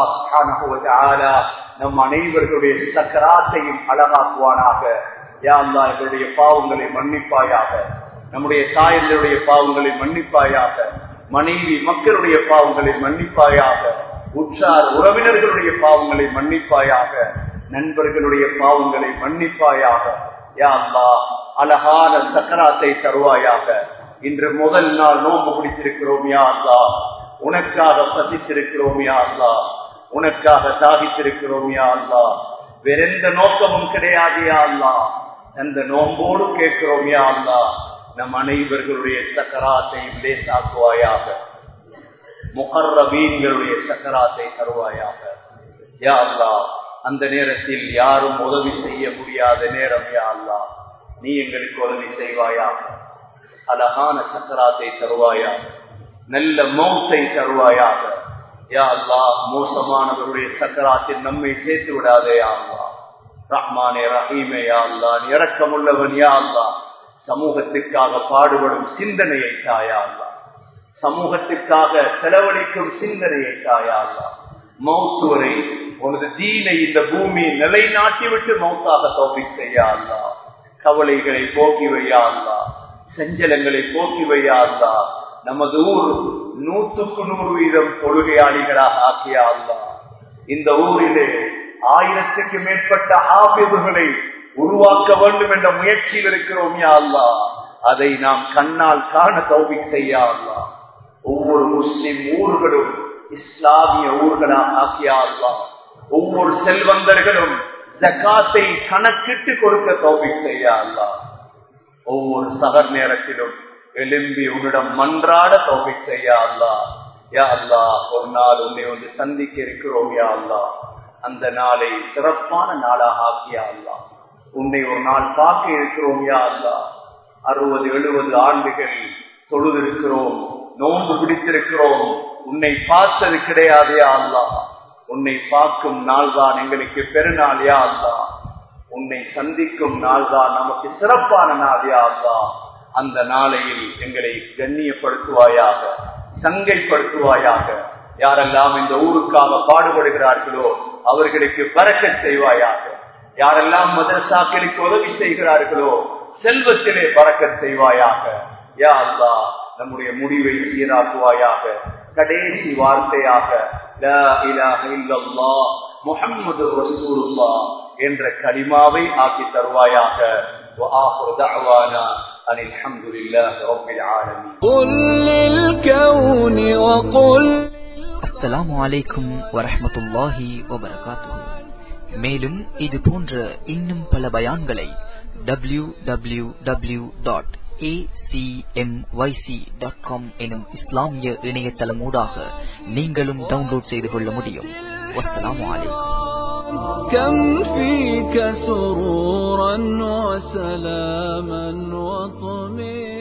வல்ல நம் அனைவர்களுடைய சக்கராத்தையும் அழகாக்குவானாக யா அல்லா எங்களுடைய பாவங்களை மன்னிப்பாயாக நம்முடைய தாயர்களுடைய பாவங்களை மன்னிப்பாயாக மனைவி மக்களுடைய பாவங்களை மன்னிப்பாயாக உற்றார் உறவினர்களுடைய பாவங்களை மன்னிப்பாயாக நண்பர்களுடைய பாவங்களை மன்னிப்பாயாக யா அல்லா அழகான சக்கராத்தை தருவாயாக இன்று முதல் நாள் நோம்பு பிடித்திருக்கிறோம் யா அல்லா உனக்காக பசித்திருக்கிறோம் யா அல்லா உனக்காக தாகித்திருக்கிறோம் யா அல்லா வேறெந்த நோக்கமும் கிடையாது யா அல்லா அந்த நோம்போடு கேட்கிறோம் யா அல்லா நம் அனைவர்களுடைய சக்கராத்தையும் லேசாக்குவாயாக முகர்ரபீன்களுடைய சக்கராத்தை தருவாயாக யா அல்லா அந்த நேரத்தில் யாரும் உதவி செய்ய முடியாத நேரம் யா அல்லா நீ எங்களுக்கு உதவி செய்வாயாக அழகான சக்கராத்தை தருவாயாக நல்ல மௌத்தை தருவாயாக யா அல்லா மோசமானவருடைய சக்கராத்தில் நம்மை சேர்த்து விடாதே யா அல்லா ரஹ்மானே ரஹீமே யா அல்லா நீ இறக்கமுள்ளவன் யா அல்லா சமூகத்திற்காக பாடுபடும் சிந்தனையை தாயா அல்லா சமூகத்திற்காக செலவழிக்கும் சிந்தனையை தாயா அல்லா மௌத்து வரை உனது தீனை இந்த பூமியை நிலைநாட்டி விட்டு மௌத்தாக தோல்வி செய்ய அல்லா கவலைகளை போக்கி வையா அல்லா செஞ்சலங்களை போக்கி வையா அல்லா நமது ஊர் நூற்றுக்கு நூறு வீதம் தொழுகையாளிகளாக ஆக்கியா அல்லா இந்த ஊரிலே ஆயிரத்துக்கு மேற்பட்ட ஆபிவுகளை உருவாக்க வேண்டும் என்ற முயற்சியில் இருக்கிறோம் யா அல்லா அதை நாம் கண்ணால் காண தௌபி செய்ய அல்லா ஒவ்வொரு முஸ்லிம் ஊர்களும் இஸ்லாமிய ஊர்களாக ஆக்கியா அல்லா ஒவ்வொரு செல்வந்தர்களும் ஜக்காத்தை கணக்கிட்டு கொடுக்க தௌபி செய்ய அல்லா ஒவ்வொரு சகர் நேரத்திலும் எலும்பி உன்னிடம் மன்றாட தௌபி செய்ய அல்லா யா அல்லா ஒரு நாள் உன்னை வந்து சந்திக்க இருக்கிறோம் யா அல்லா அந்த நாளை சிறப்பான நாளாக ஆக்கியா அல்லா உன்னை ஒரு நாள் பார்க்க இருக்கிறோம் யா அல்லா அறுபது எழுபது ஆண்டுகள் தொழுதிருக்கிறோம் நோன்பு பிடித்திருக்கிறோம் உன்னை பார்த்தது கிடையாது யா அல்லா உன்னை பார்க்கும் நாள் தான் எங்களுக்கு பெருநாள் யா அல்லா உன்னை சந்திக்கும் நாள் தான் நமக்கு சிறப்பான நாள் யா அல்லா அந்த நாளையில் எங்களை கண்ணியப்படுத்துவாயாக சங்கைப்படுத்துவாயாக யாரெல்லாம் இந்த ஊருக்காக பாடுபடுகிறார்களோ அவர்களுக்கு பறக்க செய்வாயாக யாரெல்லாம் மதரசாக்களுக்கு உதவி செய்கிறார்களோ செல்வத்திலே பறக்க செய்வாயாக யா அல்லா நம்முடைய முடிவை சீராக்குவாயாக கடைசி வார்த்தையாக லா இலாஹ இல்லல்லாஹ் முஹம்மது ரசூலுல்லாஹ் என்ற கலிமாவை ஆக்கி தருவாயாக وآخر دعوانا أن الحمد لله رب العالمين قل للكون وقل அஸ்ஸலாமு அலைக்கும் வரஹ்மத்துல்லாஹி வபரகாத்துஹு மேலும் இது போன்ற இன்னும் பல பயான்களை W W W dot dot com எனும் இஸ்லாமிய இணையதளமூடாக நீங்களும் டவுன்லோட் செய்து கொள்ள முடியும் வஸ்ஸலாமு அலைக்கும் كم فيك سرورا وسلاما وطمئنا